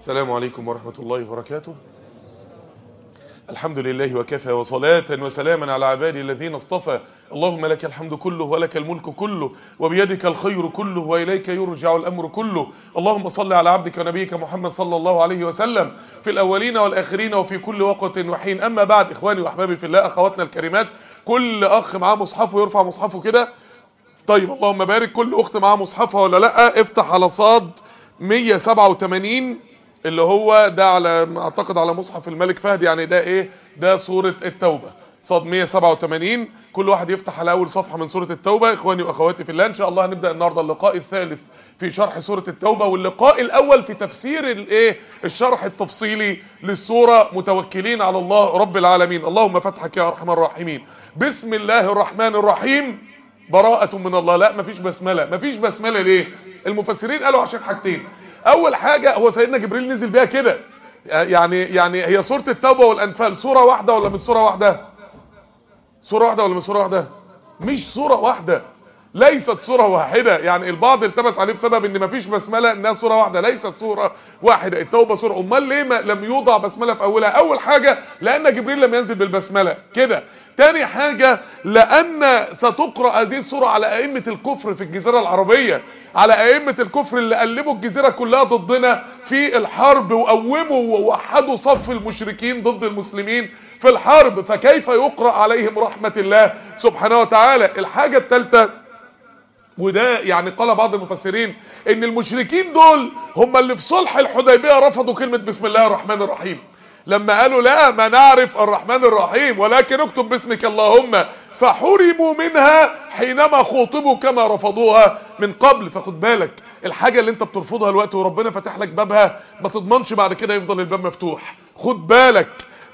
السلام عليكم ورحمة الله وبركاته الحمد لله وكفى وصلاة وسلاما على عبادي الذين اصطفى اللهم لك الحمد كله ولك الملك كله وبيدك الخير كله وإليك يرجع الأمر كله اللهم صل على عبدك ونبيك محمد صلى الله عليه وسلم في الأولين والآخرين وفي كل وقت وحين أما بعد إخواني وأحبابي في الله أخواتنا الكريمات كل أخ معاه مصحفه يرفع مصحفه كده طيب اللهم بارك كل أخت معاه مصحفها ولا لأ افتح على صاد 187 اللي هو ده على اعتقد على مصحف الملك فهد يعني ده ايه ده سورة التوبة صاد 187 كل واحد يفتح على اول صفحة من سورة التوبة اخواني واخواتي في الله ان شاء الله هنبدأ النهاردة اللقاء الثالث في شرح سورة التوبة واللقاء الاول في تفسير الايه الشرح التفصيلي للسورة متوكلين على الله رب العالمين اللهم فتحك يا ارحم الراحمين بسم الله الرحمن الرحيم براءة من الله لا مفيش بسملة مفيش بسملة ليه المفسرين قالوا عشان حاجتين اول حاجة هو سيدنا جبريل نزل بيها كده يعني يعني هي سورة التوبة والانفال سورة واحدة ولا مش سورة واحدة سورة واحدة ولا مش سورة واحدة مش سورة واحدة ليست سورة واحدة يعني البعض التبس عليه بسبب ان مفيش بسملة انها سورة واحدة ليست سورة واحدة التوبة سورة امال ليه ما لم يوضع بسملة في اولها اول حاجة لان جبريل لم ينزل بالبسملة كده تاني حاجة لان ستقرأ هذه السورة على ائمة الكفر في الجزيرة العربية على ائمة الكفر اللي قلبوا الجزيرة كلها ضدنا في الحرب وقوموا ووحدوا صف المشركين ضد المسلمين في الحرب فكيف يقرأ عليهم رحمة الله سبحانه وتعالى الحاجة الثالثة وده يعني قال بعض المفسرين ان المشركين دول هم اللي في صلح الحديبية رفضوا كلمة بسم الله الرحمن الرحيم لما قالوا لا ما نعرف الرحمن الرحيم ولكن اكتب باسمك اللهم فحرموا منها حينما خوطبوا كما رفضوها من قبل فخد بالك الحاجة اللي انت بترفضها الوقت وربنا فتح لك بابها ما تضمنش بعد كده يفضل الباب مفتوح خد بالك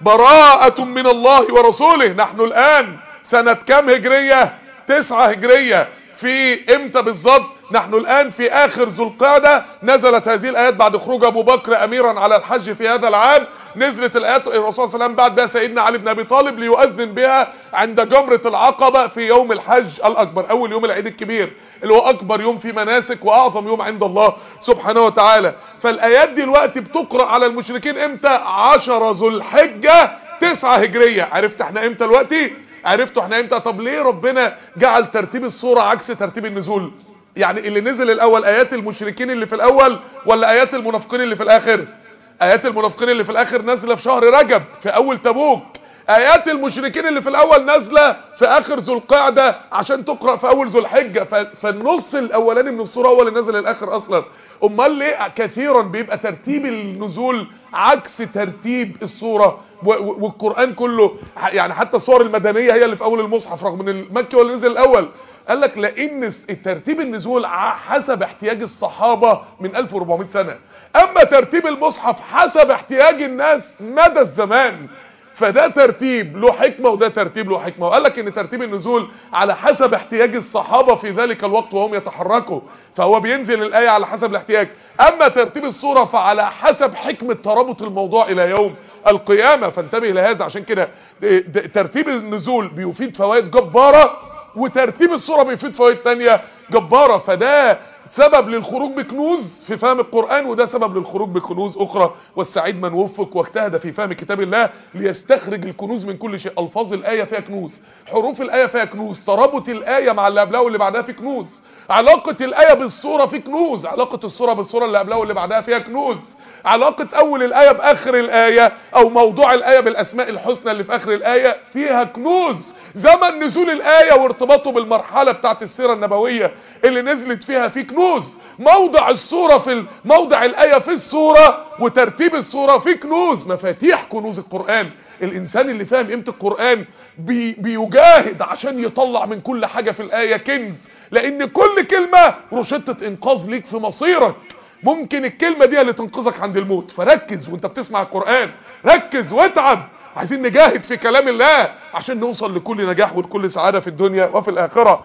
براءة من الله ورسوله نحن الآن سنة كام هجرية تسعة هجرية في امتى بالظبط نحن الان في اخر ذو القعده نزلت هذه الايات بعد خروج ابو بكر اميرا على الحج في هذا العام نزلت الايات الرسول صلى الله عليه وسلم بعد بها سيدنا علي بن ابي طالب ليؤذن بها عند جمره العقبه في يوم الحج الاكبر اول يوم العيد الكبير اللي هو اكبر يوم في مناسك واعظم يوم عند الله سبحانه وتعالى فالايات دي الوقت بتقرا على المشركين امتى 10 ذو الحجه 9 هجريه عرفت احنا امتى دلوقتي عرفتوا احنا امتى طب ليه ربنا جعل ترتيب الصورة عكس ترتيب النزول يعني اللي نزل الاول ايات المشركين اللي في الاول ولا ايات المنافقين اللي في الاخر ايات المنافقين اللي في الاخر نازله في شهر رجب في اول تبوك ايات المشركين اللي في الاول نازله في اخر ذو القعده عشان تقرا في اول ذو الحجه فالنص الاولاني من الصوره هو اللي نزل الاخر اصلا امال ليه كثيرا بيبقى ترتيب النزول عكس ترتيب الصوره والقران كله يعني حتى الصور المدنيه هي اللي في اول المصحف رغم ان المكي هو اللي نزل الاول قال لك لان ترتيب النزول حسب احتياج الصحابه من 1400 سنه اما ترتيب المصحف حسب احتياج الناس مدى الزمان فده ترتيب له حكمة وده ترتيب له حكمة وقال لك ان ترتيب النزول على حسب احتياج الصحابة في ذلك الوقت وهم يتحركوا فهو بينزل الآية على حسب الاحتياج اما ترتيب الصورة فعلى حسب حكمة ترابط الموضوع الى يوم القيامة فانتبه لهذا عشان كده ترتيب النزول بيفيد فوائد جبارة وترتيب الصورة بيفيد فوائد تانية جبارة فده سبب للخروج بكنوز في فهم القرآن وده سبب للخروج بكنوز أخرى والسعيد من وفق واجتهد في فهم كتاب الله ليستخرج الكنوز من كل شيء ألفاظ الآية فيها كنوز حروف الآية فيها كنوز ترابط الآية مع اللي قبلها واللي بعدها في كنوز علاقة الآية بالصورة في كنوز علاقة الصورة بالصورة اللي قبلها واللي بعدها فيها كنوز علاقة أول الآية بآخر الآية أو موضوع الآية بالأسماء الحسنى اللي في آخر الآية فيها كنوز زمن نزول الآية وارتباطه بالمرحلة بتاعت السيرة النبوية اللي نزلت فيها في كنوز موضع الصورة في موضع الآية في الصورة وترتيب الصورة في كنوز مفاتيح كنوز القرآن الإنسان اللي فاهم قيمة القرآن بي بيجاهد عشان يطلع من كل حاجة في الآية كنز لأن كل كلمة رشدة إنقاذ ليك في مصيرك ممكن الكلمة دي اللي تنقذك عند الموت فركز وانت بتسمع القرآن ركز واتعب عايزين نجاهد في كلام الله عشان نوصل لكل نجاح ولكل سعادة في الدنيا وفي الآخرة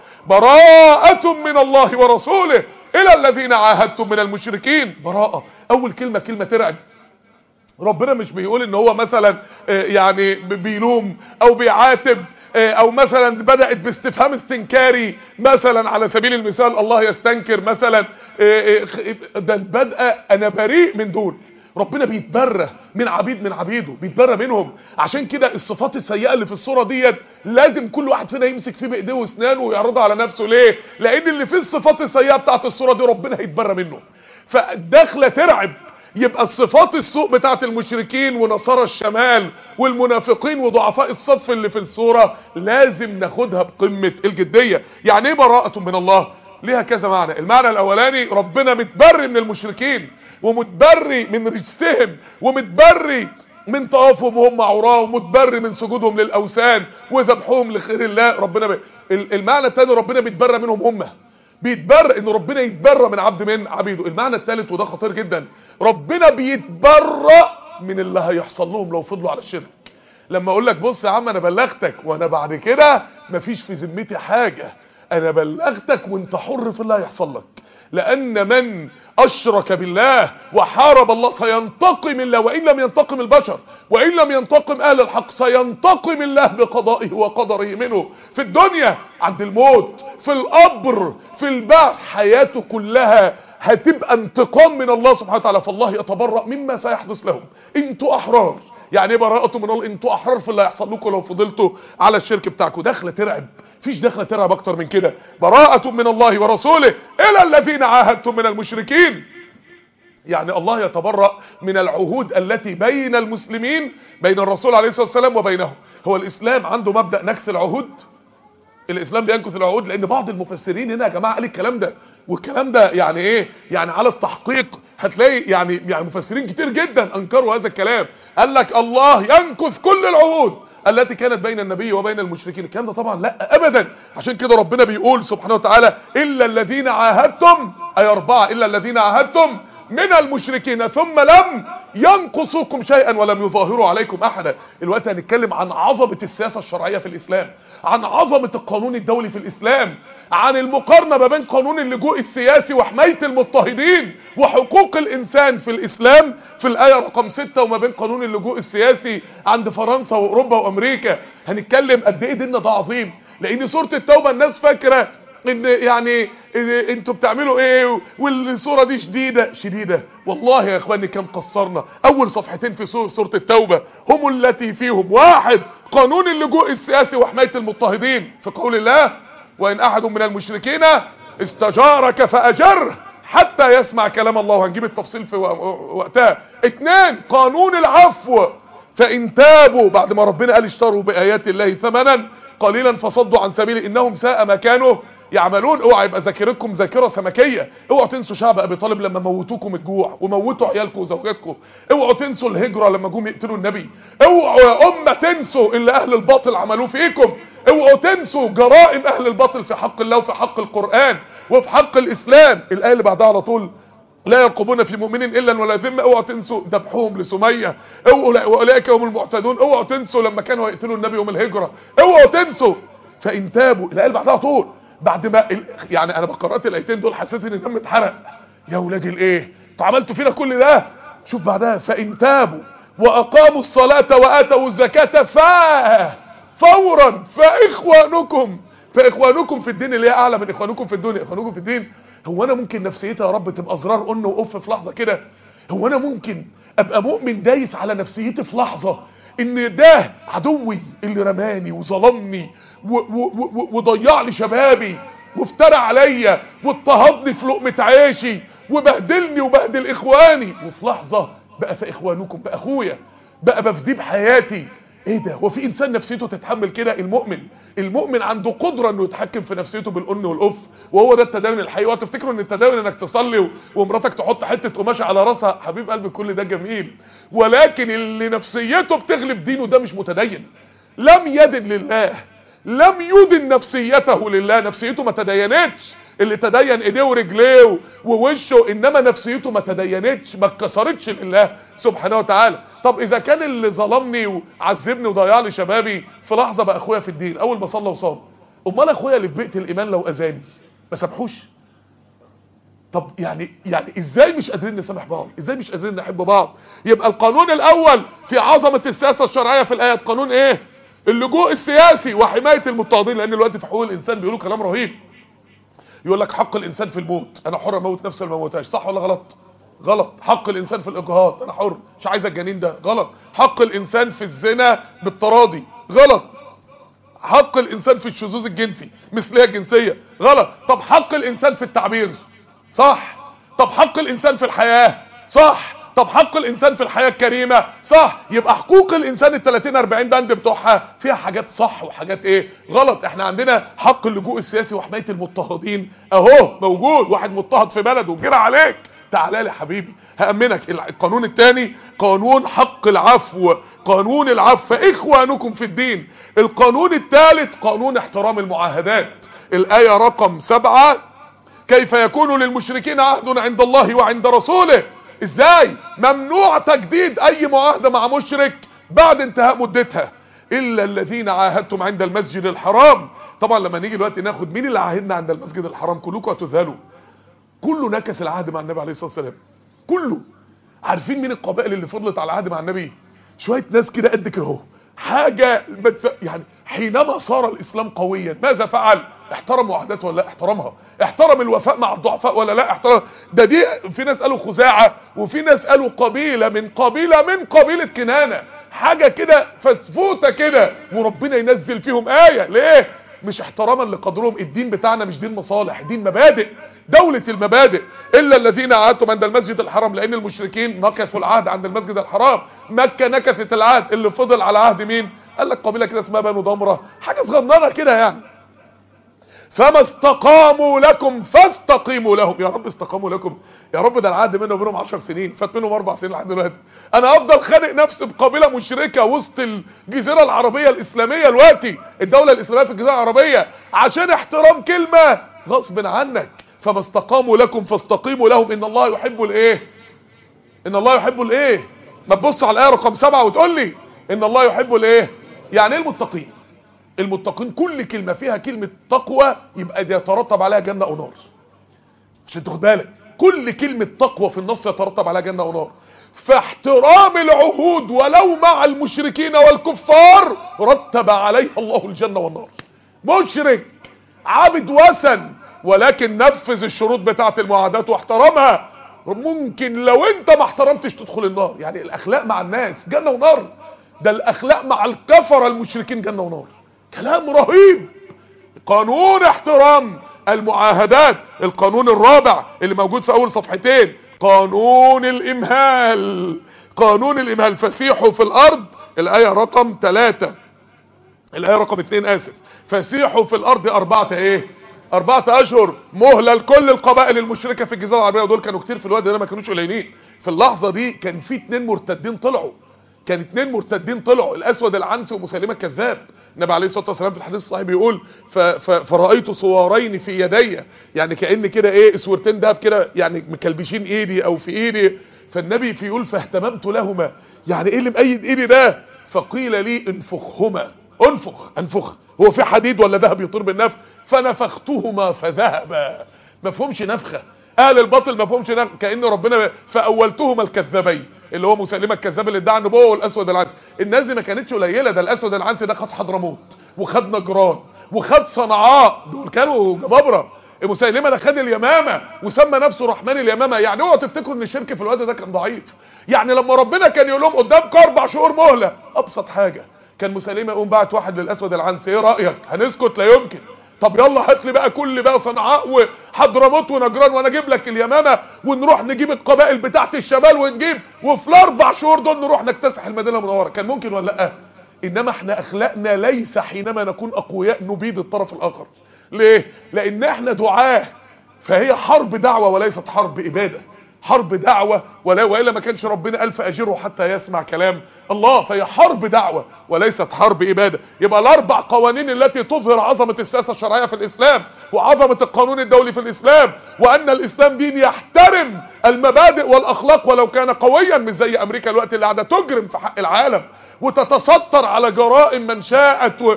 براءة من الله ورسوله إلى الذين عاهدتم من المشركين براءة أول كلمة كلمة ترعب ربنا مش بيقول ان هو مثلا يعني بيلوم او بيعاتب او مثلا بدأت باستفهام استنكاري مثلا على سبيل المثال الله يستنكر مثلا ده البدء انا بريء من دول ربنا بيتبرى من عبيد من عبيده بيتبرى منهم عشان كده الصفات السيئه اللي في الصوره ديت لازم كل واحد فينا يمسك فيه بايديه واسنانه ويعرضها على نفسه ليه لان اللي فيه الصفات السيئه بتاعت الصوره دي ربنا هيتبرى منه فالدخله ترعب يبقى الصفات السوء بتاعت المشركين ونصارى الشمال والمنافقين وضعفاء الصف اللي في الصورة لازم ناخدها بقمة الجدية يعني ايه براءة من الله ليها كذا معنى المعنى الاولاني ربنا متبري من المشركين ومتبري من رجسهم ومتبري من طوافهم وهم عراه ومتبري من سجودهم للاوثان وذبحهم لخير الله ربنا ب... المعنى الثاني ربنا بيتبرى منهم هم بيتبرى ان ربنا يتبرى من عبد من عبيده المعنى الثالث وده خطير جدا ربنا بيتبرى من اللي هيحصل لهم لو فضلوا على الشرك لما اقول لك بص يا عم انا بلغتك وانا بعد كده مفيش في ذمتي حاجه انا بلغتك وانت حر في اللي هيحصل لك لان من اشرك بالله وحارب الله سينتقم الله وان لم ينتقم البشر وان لم ينتقم اهل الحق سينتقم الله بقضائه وقدره منه في الدنيا عند الموت في القبر في البعث حياته كلها هتبقى انتقام من الله سبحانه وتعالى فالله يتبرأ مما سيحدث لهم انتوا احرار يعني ايه براءة من الله انتوا احرار في اللي هيحصل لكم لو فضلتوا على الشرك بتاعكم دخله ترعب فيش دخله ترعب اكتر من كده براءة من الله ورسوله الى الذين عاهدتم من المشركين يعني الله يتبرأ من العهود التي بين المسلمين بين الرسول عليه الصلاة والسلام وبينهم هو الاسلام عنده مبدأ نكث العهود الاسلام بينكث العهود لان بعض المفسرين هنا يا جماعه قال الكلام ده والكلام ده يعني ايه يعني على التحقيق هتلاقي يعني يعني مفسرين كتير جدا انكروا هذا الكلام قال لك الله ينكث كل العهود التي كانت بين النبي وبين المشركين الكلام ده طبعا لا ابدا عشان كده ربنا بيقول سبحانه وتعالى الا الذين عاهدتم اي اربعه الا الذين عاهدتم من المشركين ثم لم ينقصوكم شيئا ولم يظاهروا عليكم احدا الوقت هنتكلم عن عظمة السياسة الشرعية في الاسلام عن عظمة القانون الدولي في الاسلام عن المقارنة ما بين قانون اللجوء السياسي وحماية المضطهدين وحقوق الانسان في الاسلام في الاية رقم 6 وما بين قانون اللجوء السياسي عند فرنسا واوروبا وامريكا هنتكلم قد ايه ديننا ده عظيم لان سورة التوبة الناس فاكرة ان يعني انتوا بتعملوا ايه والصوره دي شديده شديده والله يا اخواني كم قصرنا اول صفحتين في سوره التوبه هم التي فيهم واحد قانون اللجوء السياسي وحمايه المضطهدين في قول الله وان احد من المشركين استجارك فاجره حتى يسمع كلام الله وهنجيب التفصيل في وقتها اتنين قانون العفو فان تابوا بعد ما ربنا قال اشتروا بايات الله ثمنا قليلا فصدوا عن سبيله انهم ساء ما كانوا يعملون اوعى يبقى ذاكرتكم ذاكره سمكيه اوعوا تنسوا شعب ابي طالب لما موتوكم الجوع وموتوا عيالكم وزوجاتكم اوعوا تنسوا الهجره لما جم يقتلوا النبي اوعوا يا امه تنسوا اللي اهل الباطل عملوه فيكم اوعوا تنسوا جرائم اهل الباطل في حق الله وفي حق القران وفي حق الاسلام الايه اللي بعدها على طول لا يرقبون في مؤمن الا ولا ذمه اوعوا تنسوا ذبحهم لسميه اولئك هم المعتدون اوعوا تنسوا لما كانوا يقتلوا النبي يوم الهجره اوعوا تنسوا فان تابوا الايه اللي بعدها طول بعد ما يعني انا قرات الايتين دول حسيت ان دمي اتحرق يا ولادي الايه انتوا عملتوا فينا كل ده شوف بعدها فان تابوا واقاموا الصلاه واتوا الزكاه فا فورا فاخوانكم فاخوانكم في الدين اللي هي اعلى من اخوانكم في الدنيا اخوانكم في الدين هو انا ممكن نفسيتي يا رب تبقى زرار قن وقف في لحظه كده هو انا ممكن ابقى مؤمن دايس على نفسيتي في لحظه ان ده عدوي اللي رماني وظلمني وضيع لي شبابي وافترى عليا واضطهدني في لقمه عيشي وبهدلني وبهدل اخواني وفي لحظه بقى في اخوانكم بقى اخويا بقى بفديه بحياتي ايه ده هو في انسان نفسيته تتحمل كده المؤمن المؤمن عنده قدره انه يتحكم في نفسيته بالأن والاف وهو ده التدين الحقيقي وتفتكروا ان التدين انك تصلي ومراتك تحط حته قماشه على راسها حبيب قلبي كل ده جميل ولكن اللي نفسيته بتغلب دينه ده مش متدين لم يدن لله لم يدن نفسيته لله نفسيته ما تدينتش اللي تدين ايديه ورجليه ووشه انما نفسيته ما تدينتش ما اتكسرتش لله سبحانه وتعالى طب اذا كان اللي ظلمني وعذبني وضيع لي شبابي في لحظه بقى اخويا في الدين اول ما صلى وصام امال اخويا اللي في بيئه الايمان لو اذاني ما سامحوش طب يعني يعني ازاي مش قادرين نسامح بعض ازاي مش قادرين نحب بعض يبقى القانون الاول في عظمه السياسه الشرعيه في الايات قانون ايه اللجوء السياسي وحمايه المضطهدين لان دلوقتي في حقوق الانسان بيقولوا كلام رهيب يقول لك حق الانسان في الموت انا حر اموت نفسي ولا ما اموتهاش صح ولا غلط غلط حق الانسان في الاجهاض انا حر مش عايز الجنين ده غلط حق الانسان في الزنا بالتراضي غلط حق الانسان في الشذوذ الجنسي مثليه الجنسيه غلط طب حق الانسان في التعبير صح طب حق الانسان في الحياه صح طب حق الانسان في الحياه الكريمه صح يبقى حقوق الانسان ال 30 40 بند بتوعها فيها حاجات صح وحاجات ايه غلط احنا عندنا حق اللجوء السياسي وحمايه المضطهدين اهو موجود واحد مضطهد في بلده وجرى عليك تعالى لي حبيبي هامنك القانون الثاني قانون حق العفو قانون العفو فاخوانكم في الدين القانون الثالث قانون احترام المعاهدات الايه رقم سبعة كيف يكون للمشركين عهد عند الله وعند رسوله ازاي ممنوع تجديد اي معاهده مع مشرك بعد انتهاء مدتها الا الذين عاهدتم عند المسجد الحرام طبعا لما نيجي دلوقتي ناخد مين اللي عاهدنا عند المسجد الحرام كلكم هتذهلوا كله نكس العهد مع النبي عليه الصلاه والسلام كله عارفين مين القبائل اللي فضلت على العهد مع النبي شويه ناس كده قد كده اهو حاجه بتف... يعني حينما صار الاسلام قويا ماذا فعل احترم وحدته ولا لا احترمها احترم الوفاء مع الضعفاء ولا لا احترم ده دي في ناس قالوا خزاعه وفي ناس قالوا قبيله من قبيله من قبيله كنانه حاجه كده فسفوته كده وربنا ينزل فيهم ايه ليه مش احتراما لقدرهم الدين بتاعنا مش دين مصالح دين مبادئ دولة المبادئ الا الذين عاهدتم عند المسجد الحرام لان المشركين نكثوا العهد عند المسجد الحرام مكة نكثت العهد اللي فضل على عهد مين قال لك قبيلة كده اسمها بنو ضمرة حاجة صغننة كده يعني فما استقاموا لكم فاستقيموا لهم يا رب استقاموا لكم يا رب ده العهد بيننا وبينهم 10 سنين فات منهم اربع سنين لحد دلوقتي انا افضل خانق نفسي بقبيله مشركه وسط الجزيره العربيه الاسلاميه دلوقتي الدوله الاسلاميه في الجزيره العربيه عشان احترام كلمه غصب عنك فما استقاموا لكم فاستقيموا لهم ان الله يحب الايه ان الله يحب الايه ما تبص على الايه رقم سبعة وتقول لي ان الله يحب الايه يعني ايه المتقين المتقين كل كلمة فيها كلمة تقوى يبقى دي يترتب عليها جنة او نار عشان تاخد بالك كل كلمة تقوى في النص يترتب عليها جنة او نار فاحترام العهود ولو مع المشركين والكفار رتب عليها الله الجنة والنار مشرك عابد وثن ولكن نفذ الشروط بتاعة المعاهدات واحترمها ممكن لو انت ما احترمتش تدخل النار يعني الاخلاق مع الناس جنة ونار ده الاخلاق مع الكفر المشركين جنة ونار كلام رهيب قانون احترام المعاهدات القانون الرابع اللي موجود في اول صفحتين قانون الامهال قانون الامهال فسيحوا في الارض الايه رقم 3 الايه رقم 2 اسف فسيحوا في الارض اربعه ايه اربعه اشهر مهله لكل القبائل المشركه في الجزيره العربيه ودول كانوا كتير في الوقت ده ما كانوش قليلين في اللحظه دي كان في اتنين مرتدين طلعوا كان اتنين مرتدين طلعوا الاسود العنسي ومسيلمه الكذاب النبي عليه الصلاه والسلام في الحديث الصحيح بيقول ف ف فرايت صورين في يدي يعني كان كده ايه اسورتين دهب كده يعني مكلبشين ايدي او في ايدي فالنبي في يقول فاهتممت لهما يعني ايه اللي مقيد ايدي ده فقيل لي انفخهما انفخ انفخ هو في حديد ولا ذهب يطير بالنفخ فنفختهما فذهبا مفهومش نفخه اهل الباطل مفهومش نفخه كان ربنا فاولتهما الكذابين اللي هو مسلمه الكذاب اللي ادعى النبوه والاسود العنسي الناس دي ما كانتش قليله ده الاسود العنسي ده خد حضرموت وخد نجران وخد صنعاء دول كانوا جبابره مسيلمه ده خد اليمامه وسمى نفسه رحمن اليمامه يعني اوعوا تفتكروا ان الشرك في الوقت ده كان ضعيف يعني لما ربنا كان يقول لهم قدامكم اربع شهور مهله ابسط حاجه كان مسيلمه يقوم بعت واحد للاسود العنسي ايه رايك هنسكت لا يمكن طب يلا هات لي بقى كل بقى صنعاء وحضرموت ونجران وانا اجيب لك اليمامه ونروح نجيب القبائل بتاعت الشمال ونجيب وفي الاربع شهور دول نروح نكتسح المدينه المنوره كان ممكن ولا لا انما احنا اخلاقنا ليس حينما نكون اقوياء نبيد الطرف الاخر ليه لان احنا دعاه فهي حرب دعوه وليست حرب اباده حرب دعوة ولا وإلا ما كانش ربنا ألف أجره حتى يسمع كلام الله فهي حرب دعوة وليست حرب إبادة يبقى الأربع قوانين التي تظهر عظمة السياسة الشرعية في الإسلام وعظمة القانون الدولي في الإسلام وأن الإسلام دين يحترم المبادئ والأخلاق ولو كان قويا مش زي أمريكا الوقت اللي قاعدة تجرم في حق العالم وتتستر على جرائم من شاءت و...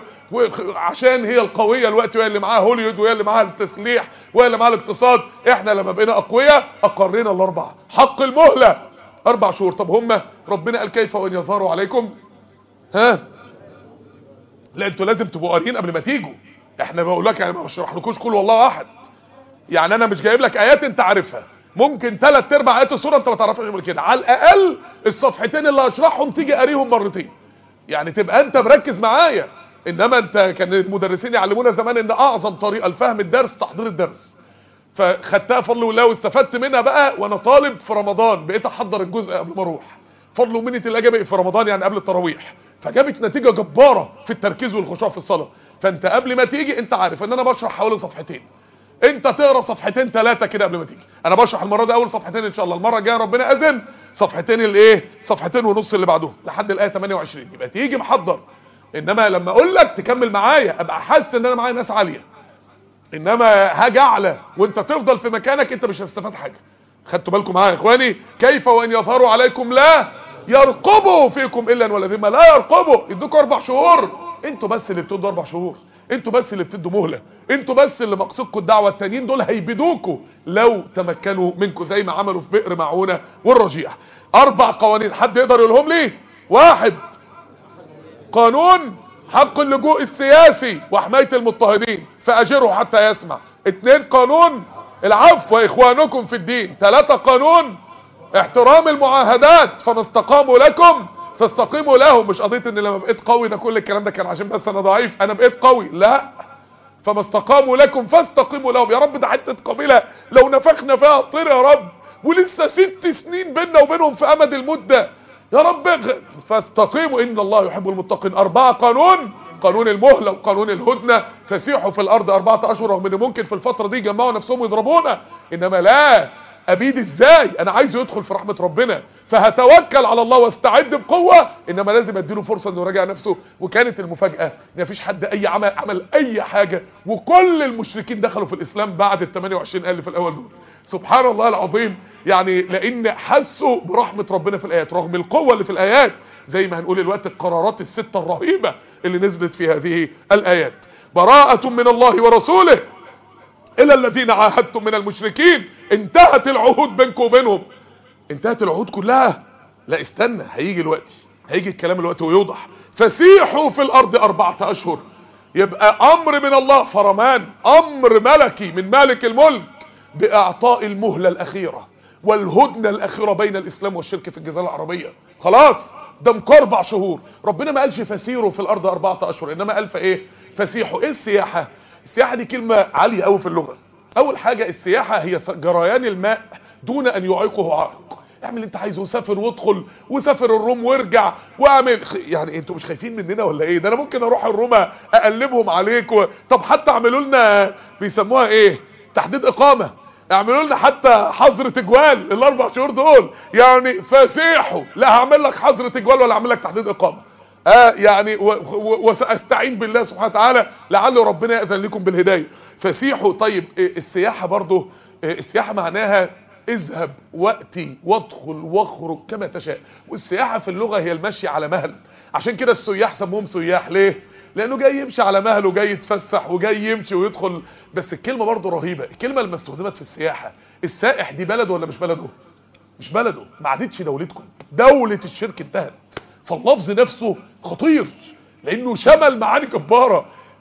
وعشان هي القوية الوقت وهي اللي معاها هوليود وهي اللي معاها التسليح وهي اللي معاها الاقتصاد احنا لما بقينا اقوياء اقرينا الاربعة حق المهلة اربع شهور طب هم ربنا قال كيف وان يظهروا عليكم ها لا انتوا لازم تبقوا قاريين قبل ما تيجوا احنا بقول لك يعني ما بشرحلكوش كل والله احد يعني انا مش جايب لك ايات انت عارفها ممكن ثلاث ارباع ايات السوره انت ما تعرفش غير كده على الاقل الصفحتين اللي هشرحهم تيجي قاريهم مرتين يعني تبقى انت مركز معايا انما انت كان المدرسين يعلمونا زمان ان اعظم طريقه لفهم الدرس تحضير الدرس فخدتها فضل الله واستفدت منها بقى وانا طالب في رمضان بقيت احضر الجزء قبل ما اروح فضل ومنه الله جابت في رمضان يعني قبل التراويح فجابت نتيجه جباره في التركيز والخشوع في الصلاه فانت قبل ما تيجي انت عارف ان انا بشرح حوالي صفحتين انت تقرا صفحتين ثلاثه كده قبل ما تيجي انا بشرح المره دي اول صفحتين ان شاء الله المره الجايه ربنا اذن صفحتين الايه صفحتين ونص اللي بعدهم لحد الايه 28 يبقى تيجي محضر انما لما اقول لك تكمل معايا ابقى حاسس ان انا معايا ناس عاليه انما هاجي اعلى وانت تفضل في مكانك انت مش هتستفاد حاجه خدتوا بالكم معايا يا اخواني كيف وان يظهروا عليكم لا يرقبوا فيكم الا ولا ذمه لا يرقبوا يدوكوا اربع شهور انتوا بس اللي بتدوا اربع شهور انتوا بس اللي بتدوا مهله انتوا بس اللي مقصودكم الدعوه التانيين دول هيبيدوكوا لو تمكنوا منكم زي ما عملوا في بئر معونه والرجيع اربع قوانين حد يقدر يقولهم لي واحد قانون حق اللجوء السياسي وحمايه المضطهدين فاجره حتى يسمع اتنين قانون العفو واخوانكم في الدين ثلاثة قانون احترام المعاهدات فما استقاموا لكم فاستقيموا لهم مش قضيه ان لما بقيت قوي ده كل الكلام ده كان عشان بس انا ضعيف انا بقيت قوي لا فما استقاموا لكم فاستقيموا لهم يا رب ده حته قبيله لو نفخنا فيها الطير يا رب ولسه ست سنين بيننا وبينهم في امد المده يا رب فاستقيموا ان الله يحب المتقين اربعه قانون قانون المهله وقانون الهدنه فسيحوا في الارض اربعه اشهر رغم ان ممكن في الفتره دي يجمعوا نفسهم ويضربونا انما لا ابيد ازاي انا عايزه يدخل في رحمه ربنا فهتوكل على الله واستعد بقوه انما لازم اديله فرصه انه يراجع نفسه وكانت المفاجاه ان مفيش حد اي عمل عمل اي حاجه وكل المشركين دخلوا في الاسلام بعد ال 28 اللي في الاول دول سبحان الله العظيم يعني لان حسوا برحمه ربنا في الايات رغم القوه اللي في الايات زي ما هنقول الوقت القرارات السته الرهيبه اللي نزلت في هذه الايات براءه من الله ورسوله الى الذين عاهدتم من المشركين انتهت العهود بينكم وبينهم انتهت العهود كلها لا استنى هيجي الوقت هيجي الكلام الوقت ويوضح فسيحوا في الارض اربعة اشهر يبقى امر من الله فرمان امر ملكي من مالك الملك باعطاء المهلة الاخيرة والهدنة الاخيرة بين الاسلام والشرك في الجزيرة العربية خلاص ده اربع شهور ربنا ما قالش فسيروا في الارض اربعة اشهر انما قال ايه فسيحوا ايه السياحة السياحة دي كلمة عالية قوي في اللغة اول حاجة السياحة هي جريان الماء دون ان يعيقه عائق اعمل اللي انت عايزه وسافر وادخل وسافر الروم وارجع واعمل يعني انتوا مش خايفين مننا ولا ايه ده انا ممكن اروح الروم اقلبهم عليك و... طب حتى اعملوا لنا بيسموها ايه تحديد اقامه اعملوا لنا حتى حظر تجوال الاربع شهور دول يعني فسيحوا لا هعمل لك حظر تجوال ولا اعمل لك تحديد اقامه اه يعني وساستعين بالله سبحانه وتعالى لعل ربنا ياذن لكم بالهدايه فسيحوا طيب السياحه برضه السياحه معناها اذهب واتي وادخل واخرج كما تشاء والسياحه في اللغه هي المشي على مهل عشان كده السياح سموهم سياح ليه لانه جاي يمشي على مهل وجاي يتفسح وجاي يمشي ويدخل بس الكلمه برضه رهيبه الكلمه اللي استخدمت في السياحه السائح دي بلده ولا مش بلده مش بلده ما عادتش دولتكم دوله الشرك انتهت فاللفظ نفسه خطير لانه شمل معاني جباره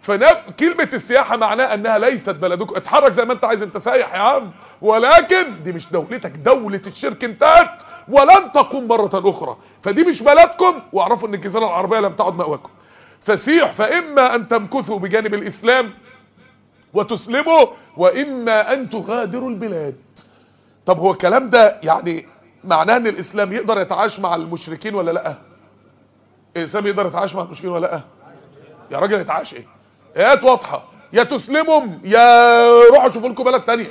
فكلمة السياحة معناها انها ليست بلدك اتحرك زي ما انت عايز انت سايح يا عم ولكن دي مش دولتك دولة الشرك انتهت ولن تقوم مرة اخرى فدي مش بلدكم واعرفوا ان الجزيرة العربية لم تعد مأواكم فسيح فاما ان تمكثوا بجانب الاسلام وتسلموا واما ان تغادروا البلاد طب هو الكلام ده يعني معناه ان الاسلام يقدر يتعايش مع المشركين ولا لا الاسلام يقدر يتعايش مع المشركين ولا لا يا راجل يتعايش ايه ايات واضحه يا تسلمهم يا روحوا شوفوا لكم بلد ثانيه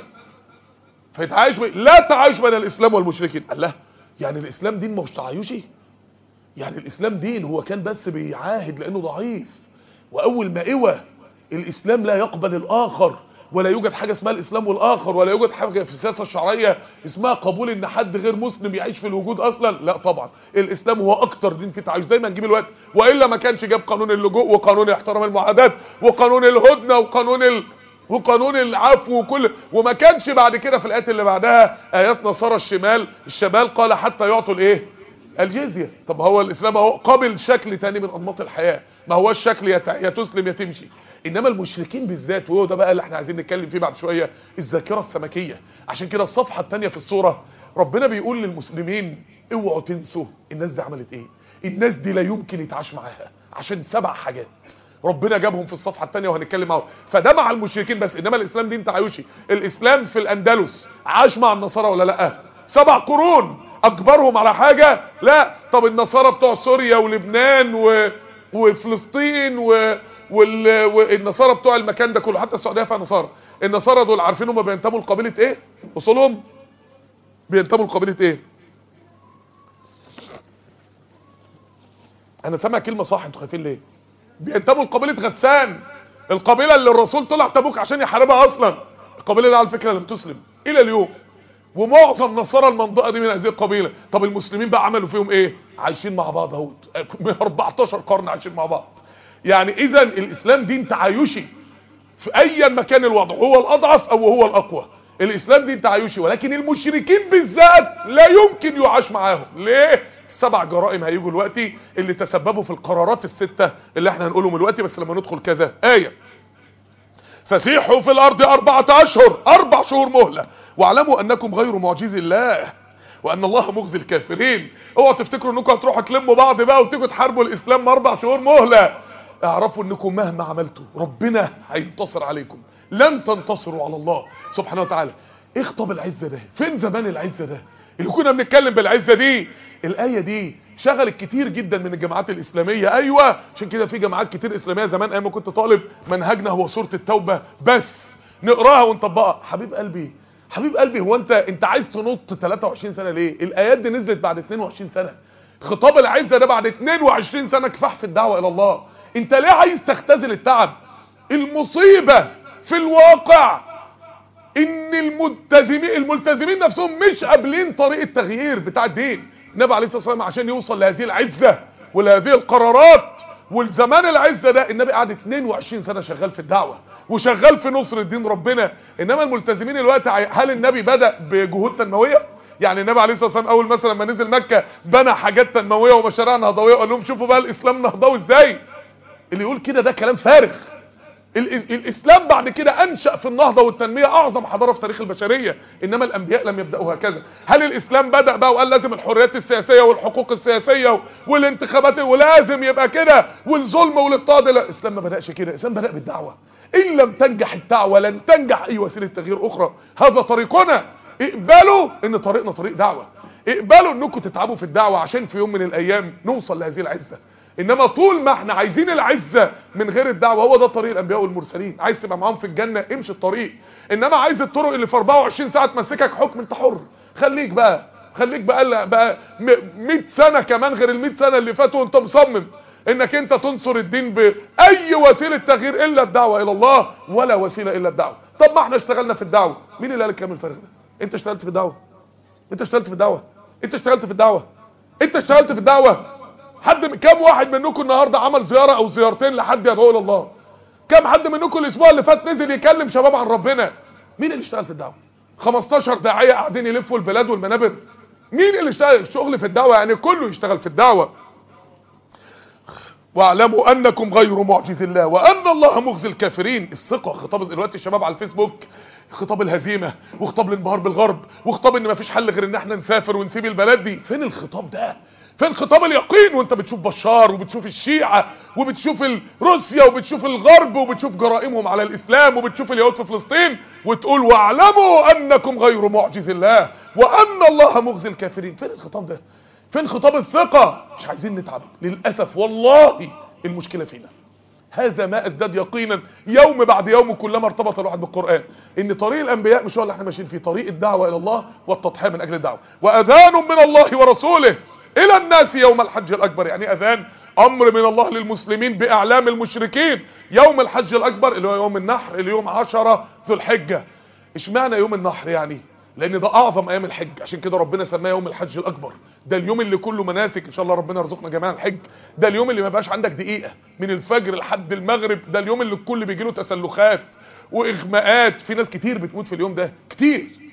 فيتعايش بي... لا تعايش بين الاسلام والمشركين الله يعني الاسلام دين مش تعايشي يعني الاسلام دين هو كان بس بيعاهد لانه ضعيف واول ما قوى الاسلام لا يقبل الاخر ولا يوجد حاجه اسمها الاسلام والاخر ولا يوجد حاجه في السياسه الشرعيه اسمها قبول ان حد غير مسلم يعيش في الوجود اصلا لا طبعا الاسلام هو اكتر دين في تعايش زي ما نجيب الوقت والا ما كانش جاب قانون اللجوء وقانون احترام المعاهدات وقانون الهدنه وقانون ال... وقانون العفو وكل وما كانش بعد كده في الايات اللي بعدها ايات نصارى الشمال الشمال قال حتى يعطوا الايه الجزيه طب هو الاسلام اهو قابل شكل تاني من انماط الحياه ما هوش شكل يا يا تسلم يا تمشي انما المشركين بالذات وهو ده بقى اللي احنا عايزين نتكلم فيه بعد شويه الذاكره السمكيه عشان كده الصفحه الثانيه في السوره ربنا بيقول للمسلمين اوعوا تنسوا الناس دي عملت ايه الناس دي لا يمكن يتعاش معاها عشان سبع حاجات ربنا جابهم في الصفحه الثانيه وهنتكلم معاهم فده مع المشركين بس انما الاسلام دين تعايشي الاسلام في الاندلس عاش مع النصارى ولا لا سبع قرون اكبرهم على حاجه لا طب النصارى بتوع سوريا ولبنان و... وفلسطين و... وال... والنصارى بتوع المكان ده كله حتى السعوديه فيها نصارى النصارى دول عارفين هم بينتموا لقبيله ايه اصولهم بينتموا لقبيله ايه انا سامع كلمه صح انتوا خايفين ليه بينتموا لقبيله غسان القبيله اللي الرسول طلع تبوك عشان يحاربها اصلا القبيله دي على فكره لم تسلم الى اليوم ومعظم نصارى المنطقه دي من هذه القبيله طب المسلمين بقى عملوا فيهم ايه عايشين مع بعض اهو 14 قرن عايشين مع بعض يعني اذا الاسلام دين تعايشي في ايا مكان الوضع هو الاضعف او هو الاقوى الاسلام دين تعايشي ولكن المشركين بالذات لا يمكن يعاش معاهم ليه سبع جرائم هيجوا دلوقتي اللي تسببوا في القرارات الستة اللي احنا هنقولهم دلوقتي بس لما ندخل كذا آية فسيحوا في الارض اربعة اشهر اربع شهور مهلة واعلموا انكم غير معجز الله وان الله مخزي الكافرين اوعوا تفتكروا انكم هتروحوا تلموا بعض بقى وتيجوا تحاربوا الاسلام اربع شهور مهلة اعرفوا انكم مهما عملتوا ربنا هينتصر عليكم لن تنتصروا على الله سبحانه وتعالى ايه خطاب العزة ده فين زمان العزة ده اللي كنا بنتكلم بالعزة دي الآية دي شغلت كتير جدا من الجماعات الإسلامية أيوة عشان كده في جماعات كتير إسلامية زمان أيام ما كنت طالب منهجنا هو سورة التوبة بس نقراها ونطبقها حبيب قلبي حبيب قلبي هو انت انت عايز تنط 23 سنة ليه الآيات دي نزلت بعد 22 سنة خطاب العزة ده بعد 22 سنة كفاح في الدعوة إلى الله انت ليه عايز تختزل التعب المصيبة في الواقع ان الملتزمين الملتزمين نفسهم مش قابلين طريق التغيير بتاع الدين النبي عليه الصلاه والسلام عشان يوصل لهذه العزه ولهذه القرارات والزمان العزه ده النبي قعد 22 سنه شغال في الدعوه وشغال في نصر الدين ربنا انما الملتزمين الوقت هل النبي بدا بجهود تنمويه يعني النبي عليه الصلاه والسلام اول مثلا لما نزل مكه بنى حاجات تنمويه ومشاريع نهضويه وقال لهم شوفوا بقى الاسلام نهضوي ازاي اللي يقول كده ده كلام فارغ الاسلام بعد كده انشأ في النهضة والتنمية اعظم حضارة في تاريخ البشرية انما الانبياء لم يبدأوا هكذا هل الاسلام بدأ بقى وقال لازم الحريات السياسية والحقوق السياسية والانتخابات ولازم يبقى كده والظلم والاضطهاد لا الاسلام ما بدأش كده الاسلام بدأ بالدعوة ان لم تنجح الدعوة لن تنجح اي وسيلة تغيير اخرى هذا طريقنا اقبلوا ان طريقنا طريق دعوة اقبلوا انكم تتعبوا في الدعوة عشان في يوم من الايام نوصل لهذه العزة انما طول ما احنا عايزين العزة من غير الدعوة هو ده طريق الانبياء والمرسلين عايز تبقى معاهم في الجنة امشي الطريق انما عايز الطرق اللي في 24 ساعة تمسكك حكم انت حر خليك بقى خليك بقى بقى 100 سنة كمان غير ال 100 سنة اللي فاتوا وانت مصمم انك انت تنصر الدين باي وسيلة تغيير الا الدعوة الى الله ولا وسيلة الا الدعوة طب ما احنا اشتغلنا في الدعوة مين اللي قال الكلام الفارغ ده انت اشتغلت في الدعوة انت اشتغلت في الدعوة انت اشتغلت في الدعوة انت اشتغلت في الدعوة حد كم واحد منكم النهارده عمل زياره او زيارتين لحد يدعو الى الله كم حد منكم الاسبوع اللي فات نزل يكلم شباب عن ربنا مين اللي اشتغل في الدعوه 15 داعيه قاعدين يلفوا البلاد والمنابر مين اللي اشتغل شغل في الدعوه يعني كله يشتغل في الدعوه واعلموا انكم غير معجز الله وان الله مخزي الكافرين الثقه خطاب دلوقتي الشباب على الفيسبوك خطاب الهزيمه وخطاب الانبهار بالغرب وخطاب ان مفيش حل غير ان احنا نسافر ونسيب البلد دي فين الخطاب ده فين خطاب اليقين وانت بتشوف بشار وبتشوف الشيعة وبتشوف روسيا وبتشوف الغرب وبتشوف جرائمهم على الاسلام وبتشوف اليهود في فلسطين وتقول واعلموا انكم غير معجز الله وان الله مخزي الكافرين فين الخطاب ده فين خطاب الثقة مش عايزين نتعب للأسف والله المشكلة فينا هذا ما ازداد يقينا يوم بعد يوم كلما ارتبط الواحد بالقرآن ان طريق الانبياء مش هو اللي احنا ماشيين فيه طريق الدعوة الى الله والتضحية من اجل الدعوة واذان من الله ورسوله الى الناس يوم الحج الاكبر يعني اذان امر من الله للمسلمين باعلام المشركين يوم الحج الاكبر اللي هو يوم النحر اليوم عشرة ذو الحجة اشمعنى يوم النحر يعني لان ده اعظم ايام الحج عشان كده ربنا سماه يوم الحج الاكبر ده اليوم اللي كله مناسك ان شاء الله ربنا يرزقنا جميعا الحج ده اليوم اللي ما بقاش عندك دقيقة من الفجر لحد المغرب ده اليوم اللي الكل بيجي له تسلخات واغماءات في ناس كتير بتموت في اليوم ده كتير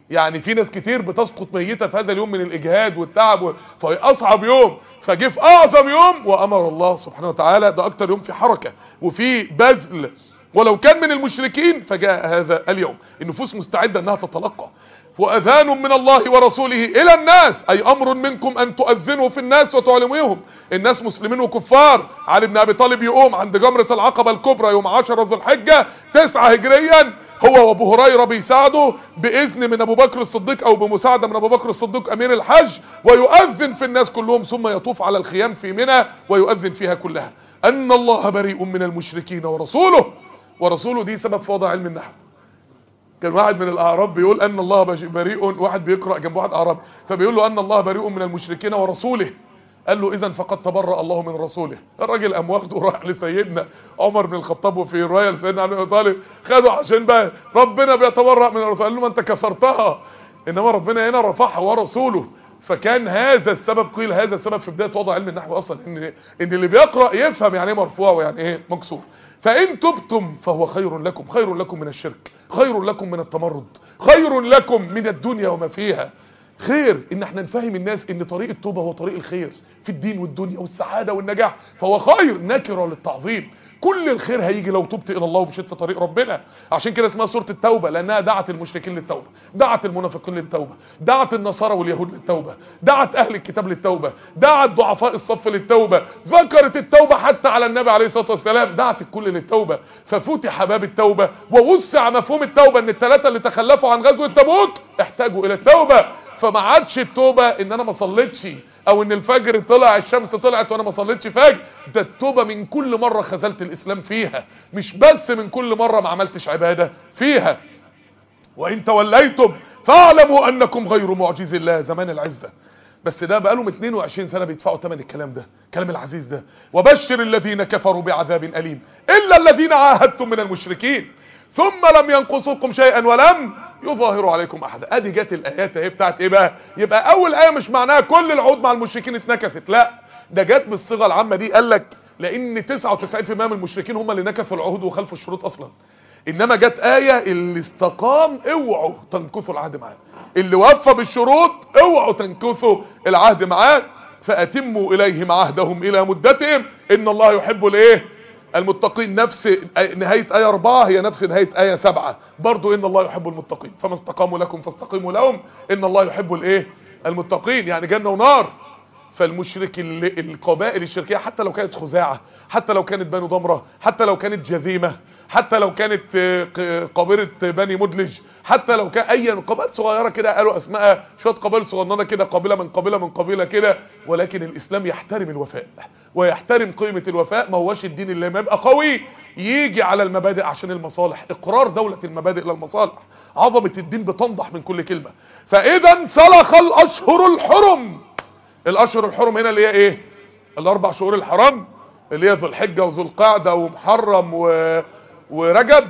يعني في ناس كتير بتسقط ميتة في هذا اليوم من الاجهاد والتعب و... فهي اصعب يوم فجه في اعظم يوم وامر الله سبحانه وتعالى ده اكتر يوم في حركة وفي بذل ولو كان من المشركين فجاء هذا اليوم النفوس مستعدة انها تتلقى واذان من الله ورسوله الى الناس اي امر منكم ان تؤذنوا في الناس وتعلموهم الناس مسلمين وكفار علي بن ابي طالب يقوم عند جمرة العقبة الكبرى يوم 10 ذو الحجة 9 هجريا هو وابو هريره بيساعده باذن من ابو بكر الصديق او بمساعده من ابو بكر الصديق امير الحج ويؤذن في الناس كلهم ثم يطوف على الخيام في منى ويؤذن فيها كلها ان الله بريء من المشركين ورسوله ورسوله دي سبب في وضع علم النحو كان واحد من الاعراب بيقول ان الله بريء واحد بيقرا جنب واحد اعرابي فبيقول له ان الله بريء من المشركين ورسوله قال له اذا فقد تبرأ الله من رسوله الراجل قام واخده وراح لسيدنا عمر بن الخطاب وفي روايه لسيدنا علي بن طالب خده عشان بقى ربنا بيتبرأ من الرسول قال له ما انت كسرتها انما ربنا هنا رفعها ورسوله فكان هذا السبب قيل هذا السبب في بدايه وضع علم النحو اصلا ان ان اللي بيقرا يفهم يعني ايه مرفوع ويعني ايه مكسور فان تبتم فهو خير لكم خير لكم من الشرك خير لكم من التمرد خير لكم من الدنيا وما فيها خير ان احنا نفهم الناس ان طريق التوبة هو طريق الخير في الدين والدنيا والسعادة والنجاح فهو خير نكرة للتعظيم كل الخير هيجي لو تبت الى الله ومشيت في طريق ربنا عشان كده اسمها سورة التوبة لانها دعت المشركين للتوبة دعت المنافقين للتوبة دعت النصارى واليهود للتوبة دعت اهل الكتاب للتوبة دعت ضعفاء الصف للتوبة ذكرت التوبة حتى على النبي عليه الصلاة والسلام دعت الكل للتوبة ففتح باب التوبة ووسع مفهوم التوبة ان الثلاثة اللي تخلفوا عن غزوة تبوك احتاجوا الى التوبة فما عادش التوبة ان انا ما صليتش او ان الفجر طلع الشمس طلعت وانا ما صليتش فجر ده التوبة من كل مرة خذلت الاسلام فيها مش بس من كل مرة ما عملتش عبادة فيها وان توليتم فاعلموا انكم غير معجز الله زمان العزة بس ده بقالهم 22 سنة بيدفعوا ثمن الكلام ده كلام العزيز ده وبشر الذين كفروا بعذاب أليم إلا الذين عاهدتم من المشركين ثم لم ينقصوكم شيئا ولم يظاهروا عليكم احدا ادي جت الايات اهي بتاعت ايه بقى يبقى اول ايه مش معناها كل العهود مع المشركين اتنكثت لا ده جت بالصيغه العامه دي قال لك لان 99% من المشركين هم اللي نكثوا العهود وخالفوا الشروط اصلا انما جت ايه اللي استقام اوعوا تنكثوا العهد معاه اللي وفى بالشروط اوعوا تنكثوا العهد معاه فاتموا اليهم عهدهم الى مدتهم ان الله يحب الايه المتقين نفس نهاية آية 4 هي نفس نهاية آية 7 برضو إن الله يحب المتقين فما استقاموا لكم فاستقيموا لهم إن الله يحب الإيه المتقين يعني جنة ونار فالمشرك القبائل الشركية حتى لو كانت خزاعة حتى لو كانت بني ضمرة حتى لو كانت جذيمة حتى لو كانت قبيلة بني مدلج حتى لو كان اي قبائل صغيرة كده قالوا اسماء شوية قبائل صغننة كده قبيلة من قبيلة من قبيلة كده ولكن الاسلام يحترم الوفاء ويحترم قيمة الوفاء ما هوش الدين اللي ما يبقى قوي يجي على المبادئ عشان المصالح اقرار دولة المبادئ للمصالح عظمة الدين بتنضح من كل كلمة فاذا انسلخ الاشهر الحرم الاشهر الحرم هنا اللي هي ايه الاربع شهور الحرام اللي هي ذو الحجة وذو القعدة ومحرم و... ورجب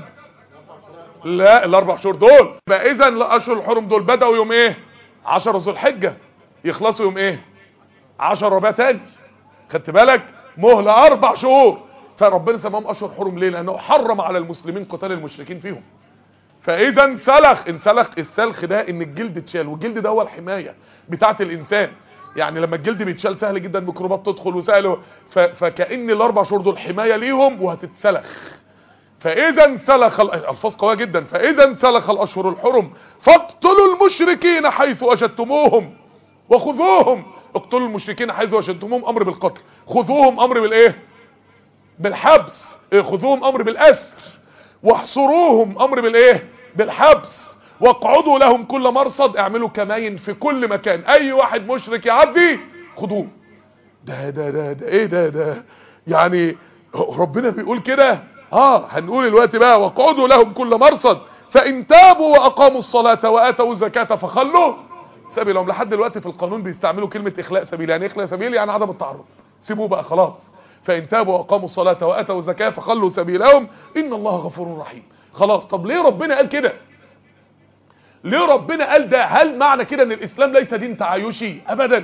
لا الاربع شهور دول يبقى اذا الاشهر الحرم دول بداوا يوم ايه 10 ذو الحجه يخلصوا يوم ايه 10 ربيع تاني خدت بالك مهله اربع شهور فربنا سماهم اشهر حرم ليه لانه حرم على المسلمين قتال المشركين فيهم فاذا انسلخ انسلخ السلخ ده ان الجلد اتشال والجلد ده هو الحمايه بتاعه الانسان يعني لما الجلد بيتشال سهل جدا ميكروبات تدخل وسهل فكأن الاربع شهور دول حمايه ليهم وهتتسلخ فاذا انسلخ الفاظ قويه جدا فاذا انسلخ الاشهر الحرم فاقتلوا المشركين حيث وجدتموهم وخذوهم اقتلوا المشركين حيث وجدتموهم امر بالقتل خذوهم امر بالايه بالحبس خذوهم امر بالاسر واحصروهم امر بالايه بالحبس واقعدوا لهم كل مرصد اعملوا كماين في كل مكان اي واحد مشرك يعدي خذوه ده ده ده ده ايه ده ده يعني ربنا بيقول كده اه هنقول الوقت بقى وقعدوا لهم كل مرصد فان تابوا واقاموا الصلاة واتوا الزكاة فخلوا سبيلهم لحد دلوقتي في القانون بيستعملوا كلمة اخلاء سبيل يعني اخلاء سبيل يعني عدم التعرض سيبوه بقى خلاص فان تابوا واقاموا الصلاة واتوا الزكاة فخلوا سبيلهم ان الله غفور رحيم خلاص طب ليه ربنا قال كده ليه ربنا قال ده هل معنى كده ان الاسلام ليس دين تعايشي ابدا